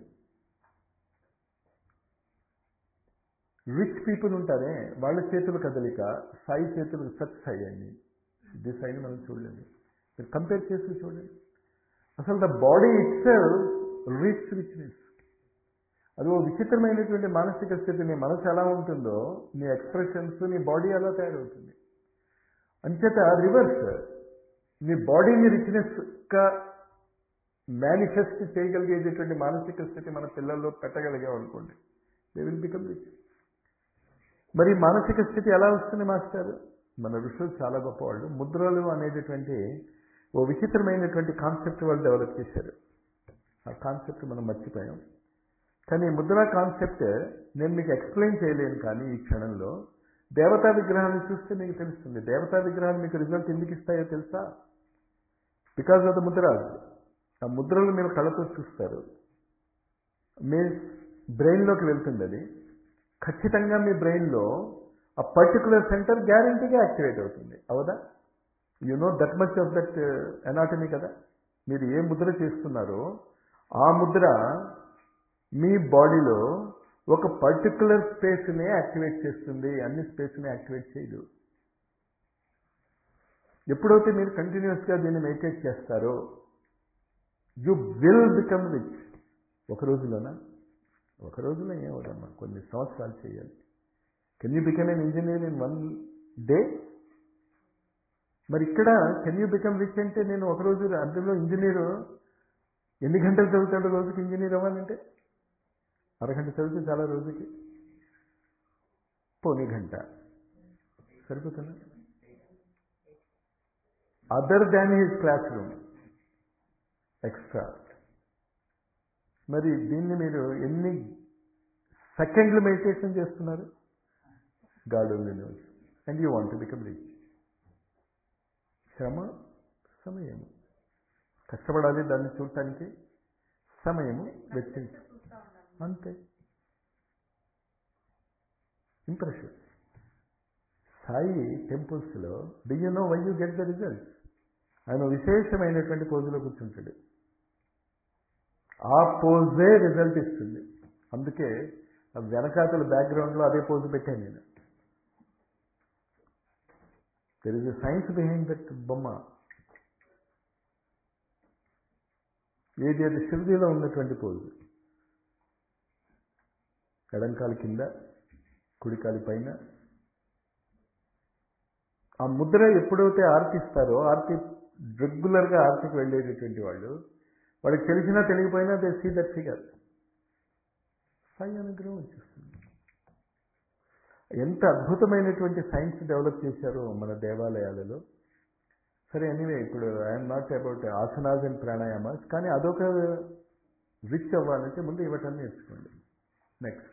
రిచ్ పీపుల్ ఉంటారే వాళ్ళ చేతుల కదలిక సాయి చేతులు సచ్ సాయి అండి ఇది సాయిని మనం చూడలేదు మీరు కంపేర్ చేసి చూడండి అసలు the body itself rich richness అది ఓ విచిత్రమైనటువంటి మానసిక స్థితి నీ మనసు ఎలా ఉంటుందో నీ ఎక్స్ప్రెషన్స్ నీ బాడీ ఎలా తయారవుతుంది అంచేత రివర్స్ నీ బాడీని రిచ్నెస్గా మేనిఫెస్ట్ చేయగలిగేటటువంటి మానసిక స్థితి మన పిల్లల్లో పెట్టగలిగాం అనుకోండి దే విల్ బికమ్ రిచ్ మరి మానసిక స్థితి ఎలా వస్తుంది మాస్టర్ మన ఋషులు చాలా గొప్పవాళ్ళు ముద్రలు అనేటటువంటి ఓ విచిత్రమైనటువంటి కాన్సెప్ట్ వాళ్ళు డెవలప్ చేశారు ఆ కాన్సెప్ట్ మనం మర్చిపోయాం కానీ ఈ ముద్ర కాన్సెప్ట్ నేను మీకు ఎక్స్ప్లెయిన్ చేయలేను కానీ ఈ క్షణంలో దేవతా విగ్రహాన్ని చూస్తే మీకు తెలుస్తుంది దేవతా విగ్రహాలు మీకు రిజల్ట్ ఎందుకు ఇస్తాయో తెలుసా బికాజ్ ఆఫ్ ద ముద్రాజ్ ఆ ముద్రలు మీరు కళ్ళతో చూస్తారు మీ బ్రెయిన్లోకి వెళ్తుంది అది ఖచ్చితంగా మీ బ్రెయిన్లో ఆ పర్టికులర్ సెంటర్ గ్యారంటీగా యాక్టివేట్ అవుతుంది అవదా you know that much of that anatomy కదా మీరు ఏ ముద్ర చేస్తున్నారో ఆ ముద్ర మీ బాడీలో ఒక పర్టికులర్ స్పేస్ని యాక్టివేట్ చేస్తుంది అన్ని స్పేస్ని యాక్టివేట్ చేయదు ఎప్పుడైతే మీరు కంటిన్యూస్గా దీన్ని మెయింటైన్ చేస్తారో యు విల్ బికమ్ రిచ్ ఒక రోజులోనా ఒక రోజులో ఏమవుదమ్మా కొన్ని సంవత్సరాలు చేయాలి can you become an engineer in one day మరి ఇక్కడ కెన్ యూ బికమ్ రిచ్ అంటే నేను ఒక రోజు అందులో ఇంజనీరు ఎన్ని గంటలు చదువుతాడు రోజుకి ఇంజనీర్ అవ్వాలంటే అరగంట చదివితే చాలా రోజుకి పోనీ గంట సరిపోతుందా other than his classroom extra మరి దీన్ని మీరు ఎన్ని సెకండ్లు మెడిటేషన్ చేస్తున్నారు God only knows and you want become rich శ్రమ సమయము కష్టపడాలి దాన్ని చూడటానికి సమయము వెచ్చించు అంతే ఇంప్రెషన్ సాయి టెంపుల్స్లో do you know why you get the results ఆయన విశేషమైనటువంటి పోజులో కూర్చుంటాడు ఆ పోజే రిజల్ట్ ఇస్తుంది అందుకే ఆ వెనకాతల బ్యాక్గ్రౌండ్లో అదే పోజు పెట్టాను నేను there is a science behind that బొమ్మ ఏది అది శివజీలో ఉన్నటువంటి పోజు ఎడంకాలు కింద కుడికాలి పైన ఆ ముద్ర ఎప్పుడైతే ఆర్తిస్తారో ఆర్తి రెగ్యులర్గా ఆర్తికి వెళ్ళేటటువంటి వాళ్ళు వాళ్ళకి తెలిసినా తెలియకపోయినా they see that figure Sai అనుగ్రహం వచ్చేస్తుంది ఎంత అద్భుతమైనటువంటి సైన్స్ డెవలప్ చేశారో మన దేవాలయాలలో సరే ఎనీవే ఇప్పుడు I'm not about asanas and pranayamas కానీ అదొక రిచ్ అవ్వాలంటే ముందు ఇవ్వటం నేర్చుకోండి నెక్స్ట్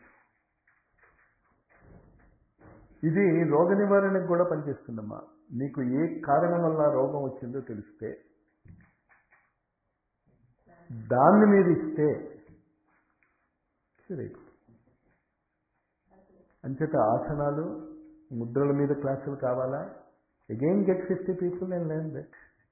ఇది రోగ నివారణకు కూడా పనిచేస్తుందమ్మా నీకు ఏ కారణం వల్ల రోగం వచ్చిందో తెలిస్తే దాన్ని మీరు ఇస్తే సరే అంచేత ఆసనాలు ముద్రల మీద క్లాసులు కావాలా again get fifty people and learn that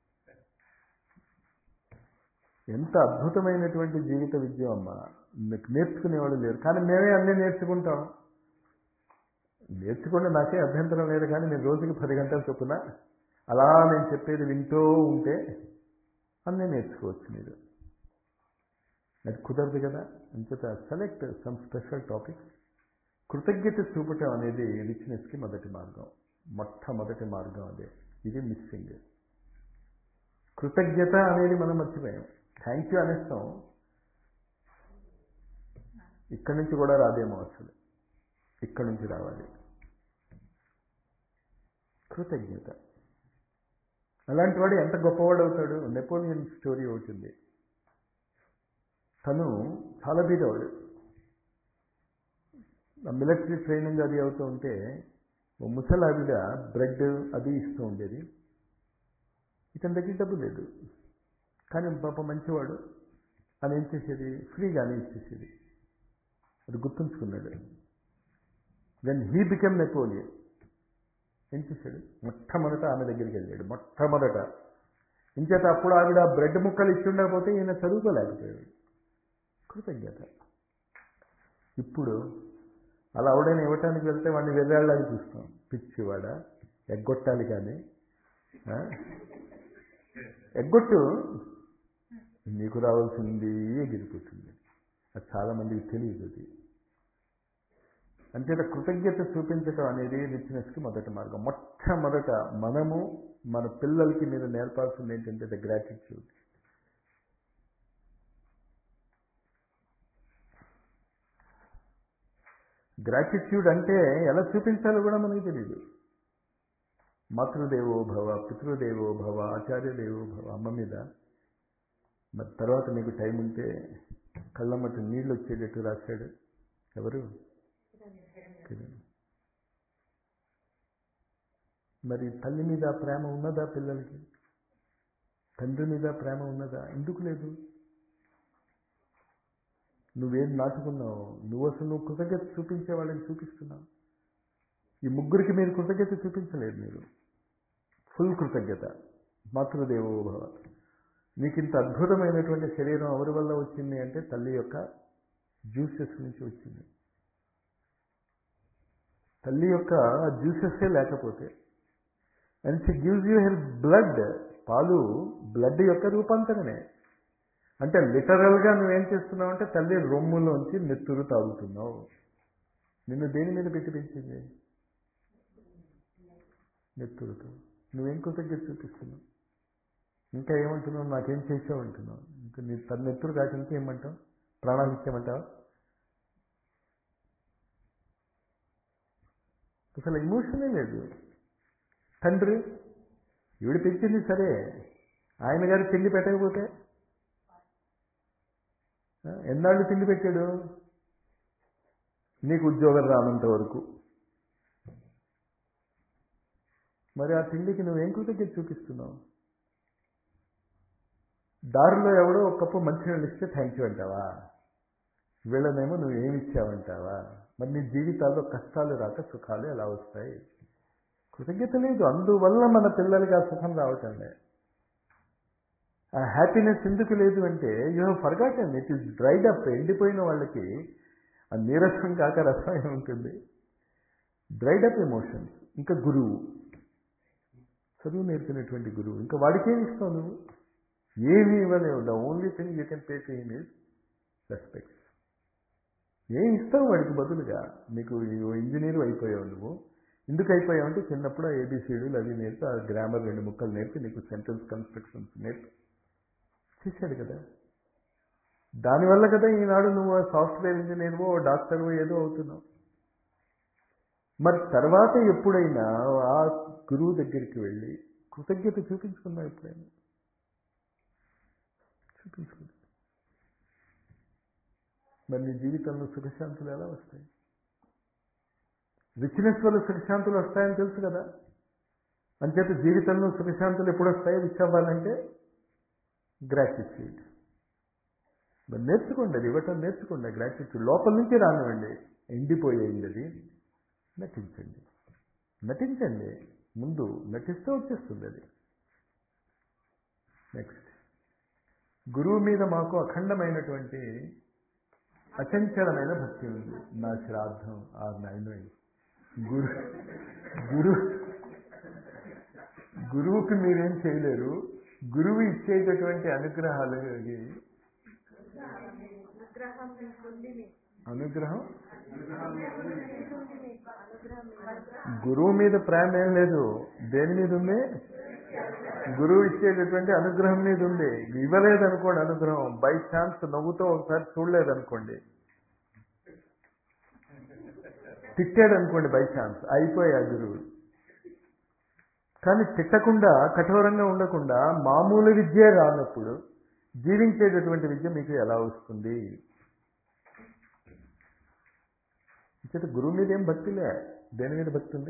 ఎంత అద్భుతమైనటువంటి జీవిత విద్య అమ్మ నేర్చుకునేవాళ్ళు లేరు కానీ మేమే అన్నీ నేర్చుకుంటాం నేర్చుకుంటే నాకే అభ్యంతరం లేదు కానీ నేను రోజుకి పది గంటలు చొప్పున అలా నేను చెప్పేది వింటూ ఉంటే అన్నీ నేర్చుకోవచ్చు మీరు అది కుదరదు కదా అంచేత సెలెక్ట్ సమ్ స్పెషల్ టాపిక్స్ కృతజ్ఞత చూపటం అనేది రిచ్నెస్కి మొదటి మార్గం మొట్టమొదటి మార్గం అదే ఇది మిస్సింగ్ కృతజ్ఞత అనేది మనం మర్చిపోయాం థ్యాంక్ యూ అనేస్తాం ఇక్కడి నుంచి కూడా రాదేమో అసలు ఇక్కడి నుంచి రావాలి కృతజ్ఞత అలాంటి వాడు ఎంత గొప్పవాడు అవుతాడు నెపోలియన్ స్టోరీ అవుతుంది తను చాలా బీదవాడు మిలిటరీ ట్రైనింగ్ అది అవుతూ ఉంటే ఓ ముసలావిడ బ్రెడ్ అది ఇస్తూ ఉండేది ఇతని దగ్గర డబ్బు లేదు కానీ పాప మంచివాడు అని ఏం చేసేది ఫ్రీగానే ఇచ్చేసేది అది గుర్తుంచుకున్నాడు వెన్ హీ బికమ్ నెపోలియన్ ఏం చేశాడు మొట్టమొదట ఆమె దగ్గరికి వెళ్ళాడు మొట్టమొదట ఇంచేత అప్పుడు ఆవిడ బ్రెడ్ ముక్కలు ఇచ్చి ఉండకపోతే ఈయన చదువుకోలేకపోయాడు కృతజ్ఞత ఇప్పుడు అలా ఎవడైనా ఇవ్వటానికి వెళ్తే వాడిని వెర్రాళ్ళని చూస్తాం పిచ్చివాడ ఎగ్గొట్టాలి కానీ ఎగ్గొట్టు నీకు రావాల్సింది ఎగిరిపోతుంది అది చాలామందికి తెలియదు అది అంతేత కృతజ్ఞత చూపించడం అనేది రిచ్నెస్కి మొదటి మార్గం మొట్టమొదట మనము మన పిల్లలకి మీరు నేర్పాల్సింది ఏంటంటే ద గ్రాటిట్యూడ్ గ్రాటిట్యూడ్ అంటే ఎలా చూపించాలో కూడా మనకి తెలియదు మాతృదేవో భవ పితృదేవో భవ ఆచార్య దేవో భవ అమ్మ మీద మరి తర్వాత మీకు టైం ఉంటే కళ్ళమ్మటి నీళ్ళు వచ్చేటట్టు రాశాడు ఎవరు మరి తల్లి మీద ప్రేమ ఉన్నదా పిల్లలకి తండ్రి మీద ప్రేమ ఉన్నదా ఎందుకు లేదు నువ్వేం నాటుకున్నావు నువ్వు అసలు నువ్వు కృతజ్ఞత చూపించే వాళ్ళని చూపిస్తున్నావు ఈ ముగ్గురికి మీరు కృతజ్ఞత చూపించలేదు మీరు ఫుల్ కృతజ్ఞత మాతృదేవో భవ నీకు ఇంత అద్భుతమైనటువంటి శరీరం ఎవరి వల్ల వచ్చింది అంటే తల్లి యొక్క జ్యూసెస్ నుంచి వచ్చింది తల్లి యొక్క జ్యూసెస్సే లేకపోతే and she gives you her blood పాలు బ్లడ్ యొక్క రూపాంతరమే అంటే లిటరల్గా నువ్వేం చేస్తున్నావు అంటే తల్లి రొమ్ములోంచి నెత్తురు తాగుతున్నావు నిన్ను దేని మీద పెట్టి పెంచింది నెత్తురుతో నువ్వేం కృతజ్ఞత చూపిస్తున్నావు ఇంకా ఏమంటున్నావు నాకేం చేసావు అంటున్నావు ఇంకా నీ తన నెత్తురు కాకుండా ఏమంటావు ప్రాణాలు ఇచ్చామంటావా అసలు ఎమోషనే లేదు తండ్రి ఈవిడ పెంచింది సరే ఆయన గారు తిండి పెట్టకపోతే ఎన్నాళ్ళు తిండి పెట్టాడు నీకు ఉద్యోగం రానంత వరకు మరి ఆ తిండికి నువ్వేం కృతజ్ఞత చూపిస్తున్నావు దారిలో ఎవడో ఒక కప్పు మంచినీళ్ళు ఇస్తే థ్యాంక్ యూ అంటావా వీళ్ళనేమో నువ్వు ఏమి ఇచ్చావంటావా మరి నీ జీవితాల్లో కష్టాలు రాక సుఖాలు ఎలా వస్తాయి కృతజ్ఞత లేదు అందువల్ల మన పిల్లలకి ఆ సుఖం రావటం లేదు ఆ హ్యాపీనెస్ ఎందుకు లేదు అంటే you have forgotten it is dried up ఎండిపోయిన వాళ్ళకి ఆ నీరసం కాక రసం ఏముంటుంది డ్రైడ్ అప్ ఎమోషన్స్ ఇంకా గురువు చదువు నేర్పినటువంటి గురువు ఇంకా వాడికేమి ఇస్తావు నువ్వు ఏమీ ఇవ్వలేవు the only thing you can pay to him is respect ఏం ఇస్తావు వాడికి బదులుగా నీకు ఇంజనీర్ అయిపోయావు నువ్వు ఎందుకు అయిపోయామంటే చిన్నప్పుడు ఆ ఏబిసిడీలు అవి నేర్పి ఆ గ్రామర్ రెండు ముక్కలు నేర్పి నీకు సెంటెన్స్ కన్స్ట్రక్షన్స్ నేర్పి చేశాడు కదా దానివల్ల కదా ఈనాడు నువ్వు సాఫ్ట్వేర్ ఇంజనీర్వో డాక్టర్వో ఏదో అవుతున్నావు మరి తర్వాత ఎప్పుడైనా ఆ గురువు దగ్గరికి వెళ్ళి కృతజ్ఞత చూపించుకున్నావు ఎప్పుడైనా చూపించుకున్నా మరి నీ జీవితంలో సుఖశాంతులు ఎలా వస్తాయి రిచ్నెస్ వల్ల సుఖశాంతులు వస్తాయని తెలుసు కదా అంచేత జీవితంలో సుఖశాంతులు ఎప్పుడు వస్తాయి రిచ్ అవ్వాలంటే గ్రాటిట్యూడ్ మరి నేర్చుకోండి అది ఇవ్వటం నేర్చుకోండి గ్రాటిట్యూడ్ లోపల నుంచి రానివ్వండి ఎండిపోయేది అది నటించండి నటించండి ముందు నటిస్తే వచ్చేస్తుంది అది నెక్స్ట్ గురువు మీద మాకు అఖండమైనటువంటి అచంచలమైన భక్తి ఉంది నా శ్రాద్ధం ఆ నైన్ గురు గురు గురువుకి మీరేం చేయలేరు గురువు ఇచ్చేటటువంటి అనుగ్రహాలు ఇవి. అనుగ్రహం మీకుంది మీకు అనుగ్రహం మీకుంది మీకు అనుగ్రహం మీకు గురువు మీద ప్రేమ ఏం లేదు దేని మీద ఉంది గురువు ఇచ్చేటటువంటి అనుగ్రహం మీద ఉంది ఇవ్వలేదు అనుకోండి అనుగ్రహం బై ఛాన్స్ నవ్వుతో ఒకసారి చూడలేదు అనుకోండి తిట్టాడు అనుకోండి బై ఛాన్స్ అయిపోయా గురువు కానీ తిట్టకుండా కఠోరంగా ఉండకుండా మామూలు విద్య రానప్పుడు జీవించేటటువంటి విద్య మీకు ఎలా వస్తుంది అంచేత గురువు మీద ఏం భక్తిలే దేని మీద భక్తి ఉంది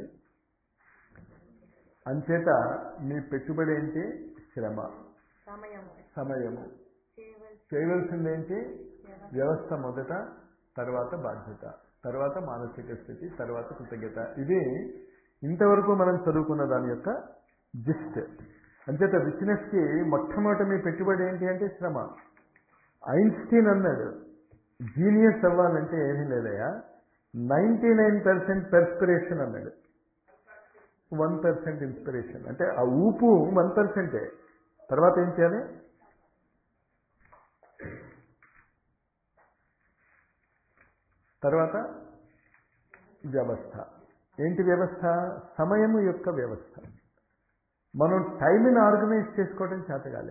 అంచేత మీ పెట్టుబడి ఏంటి శ్రమ సమయం సమయము చేయవలసి చేయవలసింది ఏంటి వ్యవస్థ మొదట తర్వాత బాధ్యత తర్వాత మానసిక స్థితి తర్వాత కృతజ్ఞత ఇది ఇంతవరకు మనం చదువుకున్న దాని యొక్క జిస్ట్ అంచేత బిజినెస్కి మొట్టమొదటి మీ పెట్టుబడి ఏంటి అంటే శ్రమ ఐన్స్టీన్ అన్నాడు జీనియస్ అవ్వాలంటే ఏమీ లేదయ్యా నైంటీ నైన్ పర్సెంట్ పెర్స్పిరేషన్ అన్నాడు వన్ పర్సెంట్ ఇన్స్పిరేషన్ అంటే ఆ ఊపు వన్ పర్సెంటే తర్వాత ఏం చేయాలి తర్వాత వ్యవస్థ ఏంటి వ్యవస్థ సమయము యొక్క వ్యవస్థ మనం టైంని ఆర్గనైజ్ చేసుకోవడం చేతగాలే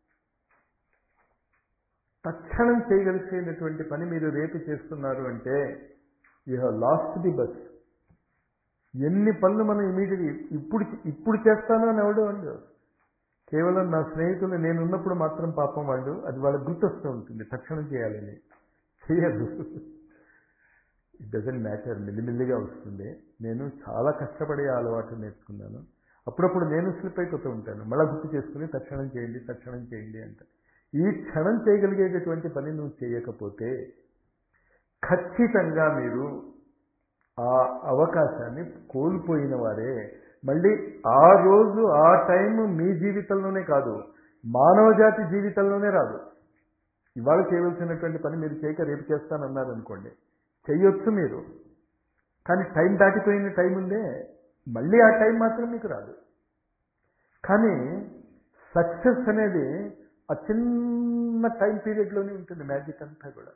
తక్షణం చేయగలిగేటటువంటి పని మీరు రేపు చేస్తున్నారు అంటే you have lost the bus ఎన్ని పనులు మనం ఇమీడియట్ ఇప్పుడు ఇప్పుడు చేస్తాను అని ఎవడు వాడు కేవలం నా స్నేహితులు నేను ఉన్నప్పుడు మాత్రం పాపం వాళ్ళు అది వాళ్ళకి గుర్తొస్తూ ఉంటుంది తక్షణం చేయాలని చేయదు ఇట్ డజంట్ మ్యాటర్ మెల్లిమెల్లిగా వస్తుంది నేను చాలా కష్టపడి ఆ అలవాటు నేర్చుకున్నాను అప్పుడప్పుడు నేను స్లిప్ అయిపోతూ ఉంటాను మళ్ళీ గుర్తు చేసుకుని తక్షణం చేయండి తక్షణం చేయండి అంట ఈ క్షణం చేయగలిగేటటువంటి పని నువ్వు చేయకపోతే ఖచ్చితంగా మీరు ఆ అవకాశాన్ని కోల్పోయిన వారే మళ్ళీ ఆ రోజు ఆ టైం మీ జీవితంలోనే కాదు మానవ జాతి జీవితంలోనే రాదు ఇవాళ చేయవలసినటువంటి పని మీరు చేయక రేపు చేస్తానన్నారు అనుకోండి చెయ్యొచ్చు మీరు కానీ టైం దాటిపోయిన టైం ఉందే మళ్ళీ ఆ టైం మాత్రం మీకు రాదు కానీ సక్సెస్ అనేది ఆ చిన్న టైం పీరియడ్లోనే ఉంటుంది మ్యాజిక్ అంతా కూడా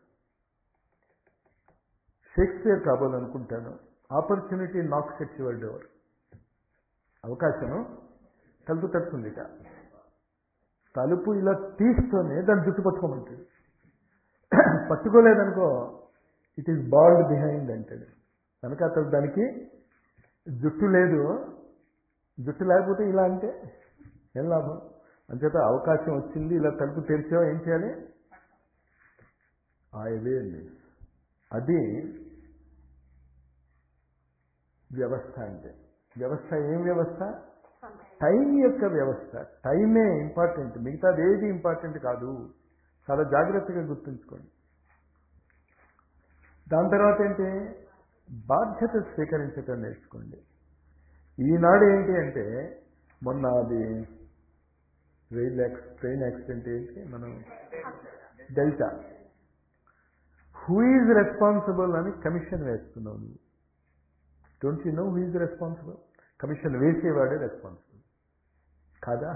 షేక్స్పియర్ కాబోలనుకుంటాను opportunity knocks at your door అవకాశము తలుపు తడుతుంది ఇక తలుపు ఇలా తీస్తూనే దాన్ని జుట్టు పట్టుకోమంటాడు పట్టుకోలేదనుకో ఇట్ ఈస్ బాల్డ్ బిహైండ్ అంటాడు కనుక అతను దానికి జుట్టు లేదు జుట్టు లేకపోతే ఇలా అంటే ఏం లాభం అంచేత అవకాశం వచ్చింది ఇలా తలుపు తెరిచావు ఏం చేయాలి ఆ అవేర్నెస్ అది వ్యవస్థ అంటే వ్యవస్థ ఏం వ్యవస్థ టైం యొక్క వ్యవస్థ టైమే ఇంపార్టెంట్ మిగతాది ఏది ఇంపార్టెంట్ కాదు చాలా జాగ్రత్తగా గుర్తుంచుకోండి దాని తర్వాత ఏంటి బాధ్యత స్వీకరించటం నేర్చుకోండి ఈనాడు ఏంటి అంటే మొన్న అది రైల్ యాక్స్ ట్రైన్ యాక్సిడెంట్ ఏంటి మనం డెల్టా హూ ఈజ్ రెస్పాన్సిబుల్ అని కమిషన్ వేస్తున్నావు నువ్వు don't you know who is responsible commission వేసేవాడే రెస్పాన్సిబుల్ కాదా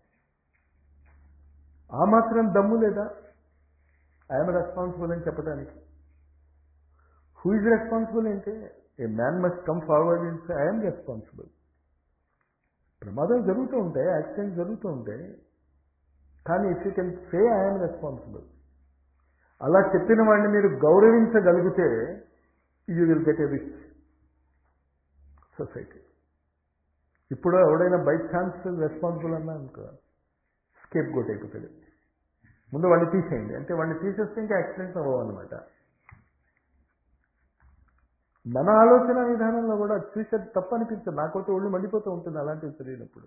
ఆ మాత్రం దమ్ము లేదా ఐఎమ్ రెస్పాన్సిబుల్ అని చెప్పడానికి హూ ఈజ్ రెస్పాన్సిబుల్ అంటే a man must come forward ఇన్స్ ఐఎమ్ రెస్పాన్సిబుల్ ప్రమాదాలు జరుగుతూ ఉంటాయి యాక్సిడెంట్స్ జరుగుతూ ఉంటాయి కానీ if you can say I'm responsible అలా చెప్పిన వాడిని మీరు గౌరవించగలిగితే you will get a rich society ఇప్పుడు ఎవడైనా బై ఛాన్స్ రెస్పాన్సిబుల్ అన్నా అనుకో స్కేప్ గోట్ అయిపోతాడు ముందు వాడిని తీసేయండి అంటే వాడిని తీసేస్తే ఇంకా యాక్సిడెంట్స్ అవ్వవు అనమాట మన ఆలోచన విధానంలో కూడా చూసేది తప్పు అనిపించదు నాకైతే ఒళ్ళు మండిపోతూ ఉంటుంది అలాంటివి తెలియనప్పుడు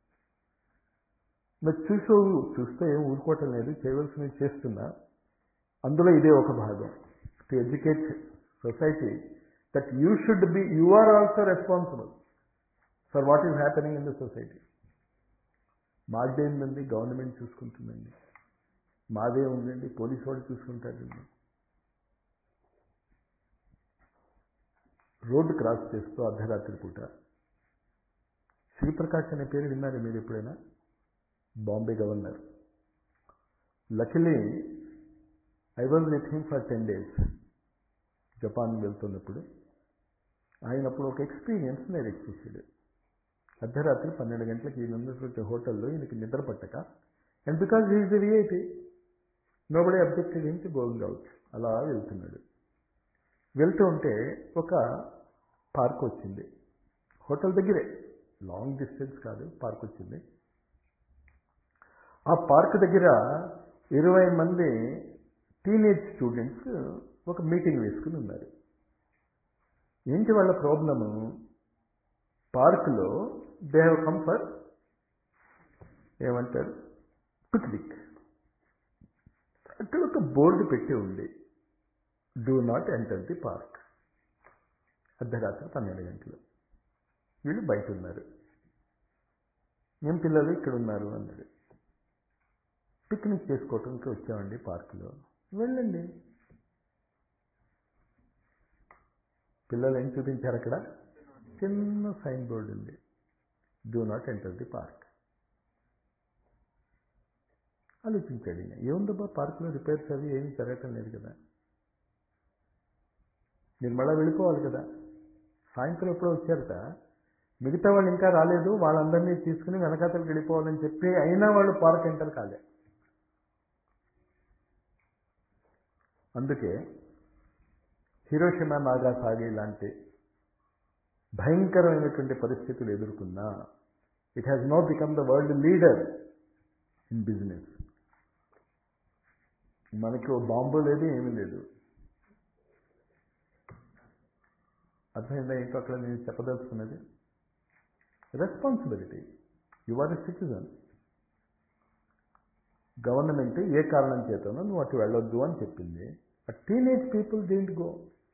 మరి చూసో చూస్తే ఏం ఊరుకోవటం లేదు చేయవలసినవి చేస్తున్నా అందులో ఇదే ఒక భాగం to educate society that you should be you are also responsible for what is happening in the society మాదేందండి గవర్నమెంట్ చూసుకుంటుందండి మాదే ఉందండి పోలీసు వాడు చూసుకుంటాడండి రోడ్డు క్రాస్ చేస్తూ అర్ధరాత్రి పూట శ్రీప్రకాష్ అనే పేరు విన్నారు మీరు ఎప్పుడైనా Bombay governor luckily I was with him for ten days Japan వెళ్తున్నప్పుడు ఆయన అప్పుడు ఒక ఎక్స్పీరియన్స్ నేరేట్ చేశాడు అర్ధరాత్రి పన్నెండు గంటలకి ఈయన ఉన్నటువంటి హోటల్లో ఈయనకి నిద్ర పట్టక and because he is the VIP nobody objected ఏంటి గోయింగ్ అవుట్ అలా వెళ్తున్నాడు వెళ్తూ ఉంటే ఒక పార్క్ వచ్చింది హోటల్ దగ్గరే లాంగ్ డిస్టెన్స్ కాదు పార్క్ వచ్చింది ఆ పార్క్ దగ్గర ఇరవై మంది టీనేజ్ స్టూడెంట్స్ ఒక మీటింగ్ వేసుకుని ఉన్నారు ఏంటి వాళ్ళ ప్రాబ్లము పార్కులో దే హ్యావ్ కమ్ ఫర్ ఏమంటారు పిక్నిక్ అక్కడ ఒక బోర్డు పెట్టి ఉంది do not enter the park అర్ధరాత్రి పన్నెండు గంటలు వీళ్ళు బయట ఉన్నారు ఏం పిల్లలు ఇక్కడ ఉన్నారు అన్నాడు పిక్నిక్ చేసుకోవటానికి వచ్చామండి పార్కులో వెళ్ళండి పిల్లలు ఏం చూపించారు అక్కడ చిన్న సైన్ బోర్డు ఉంది do not enter the park ఆలోచించాడు ఈయన ఏముందబ్బా పార్కులో రిపేర్స్ అవి ఏమీ జరగటం లేదు కదా మీరు మళ్ళీ వెళ్ళిపోవాలి కదా సాయంత్రం ఎప్పుడో వచ్చారట మిగతా వాళ్ళు ఇంకా రాలేదు వాళ్ళందరినీ తీసుకుని వెనకాతలకు వెళ్ళిపోవాలని చెప్పి అయినా వాళ్ళు పార్క్ ఎంటర్ కాలే అందుకే హిరోషిమా నాగాసాగి లాంటి భయంకరమైనటువంటి పరిస్థితులు ఎదుర్కొన్నా it has no become the world leader in business మనకి ఓ బాంబు లేదు ఏమీ లేదు అర్థమైందా ఏంటో అక్కడ నేను చెప్పదలుచుకున్నది responsibility you are a citizen government ఏ కారణం చేతనో నువ్వు అటు వెళ్ళొద్దు అని చెప్పింది ఆ టీనేజ్ పీపుల్ డీంట్ గో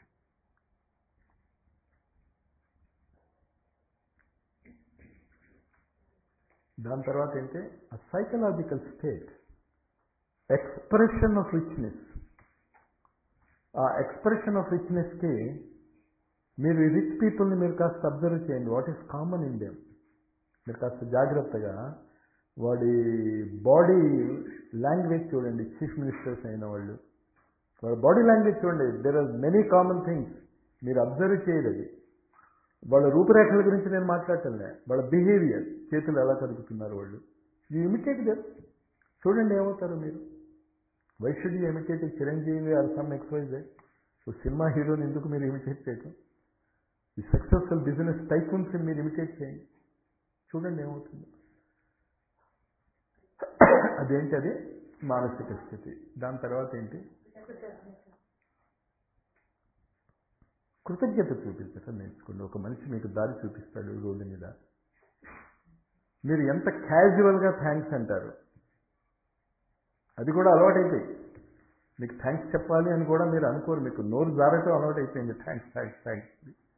దాని తర్వాత ఏంటి ఆ psychological state expression of richness ఆ ఎక్స్ప్రెషన్ ఆఫ్ రిచ్నెస్కి మీరు ఈ రిచ్ పీపుల్ని మీరు కాస్త అబ్జర్వ్ చేయండి what is common in them మీరు కాస్త జాగ్రత్తగా వాడి బాడీ లాంగ్వేజ్ చూడండి చీఫ్ మినిస్టర్స్ అయిన వాళ్ళు వాళ్ళ బాడీ లాంగ్వేజ్ చూడండి there are many common things మీరు అబ్జర్వ్ చేయదు అది వాళ్ళ రూపురేఖల గురించి నేను మాట్లాడటంలే వాళ్ళ బిహేవియర్ చేతులు ఎలా కదుపుతున్నారు వాళ్ళు యూ ఇమిటేట్ దర్ చూడండి ఏమవుతారు మీరు why should you imitate Chiranjeevi or some XYZ ఓ సినిమా హీరోని ఎందుకు మీరు ఇమిటేట్ చేయటం ఈ సక్సెస్ఫుల్ బిజినెస్ టైకూన్స్ మీరు ఇమిటేట్ చేయండి చూడండి ఏమవుతుంది అదేంటి అది మానసిక స్థితి దాని తర్వాత ఏంటి కృతజ్ఞత చూపించటం నేర్చుకోండి ఒక మనిషి మీకు దారి చూపిస్తాడు రోడ్డు మీద మీరు ఎంత క్యాజువల్గా థ్యాంక్స్ అంటారు అది కూడా అలవాటైపోయి మీకు థ్యాంక్స్ చెప్పాలి అని కూడా మీరు అనుకోరు మీకు నోరు జారటం అలవాటైపోయింది థ్యాంక్స్ థ్యాంక్స్ థ్యాంక్స్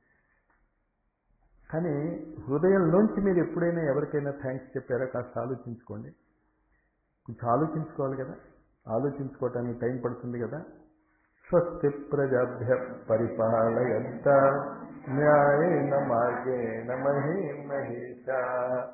కానీ హృదయంలోంచి మీరు ఎప్పుడైనా ఎవరికైనా థ్యాంక్స్ చెప్పారో కాస్త ఆలోచించుకోండి కొంచెం ఆలోచించుకోవాలి కదా ఆలోచించుకోవటానికి టైం పడుతుంది కదా స్వస్తి ప్రజాభ్య పరిపాలయంత న్యాయేన మార్గేణ మహీ మహిషా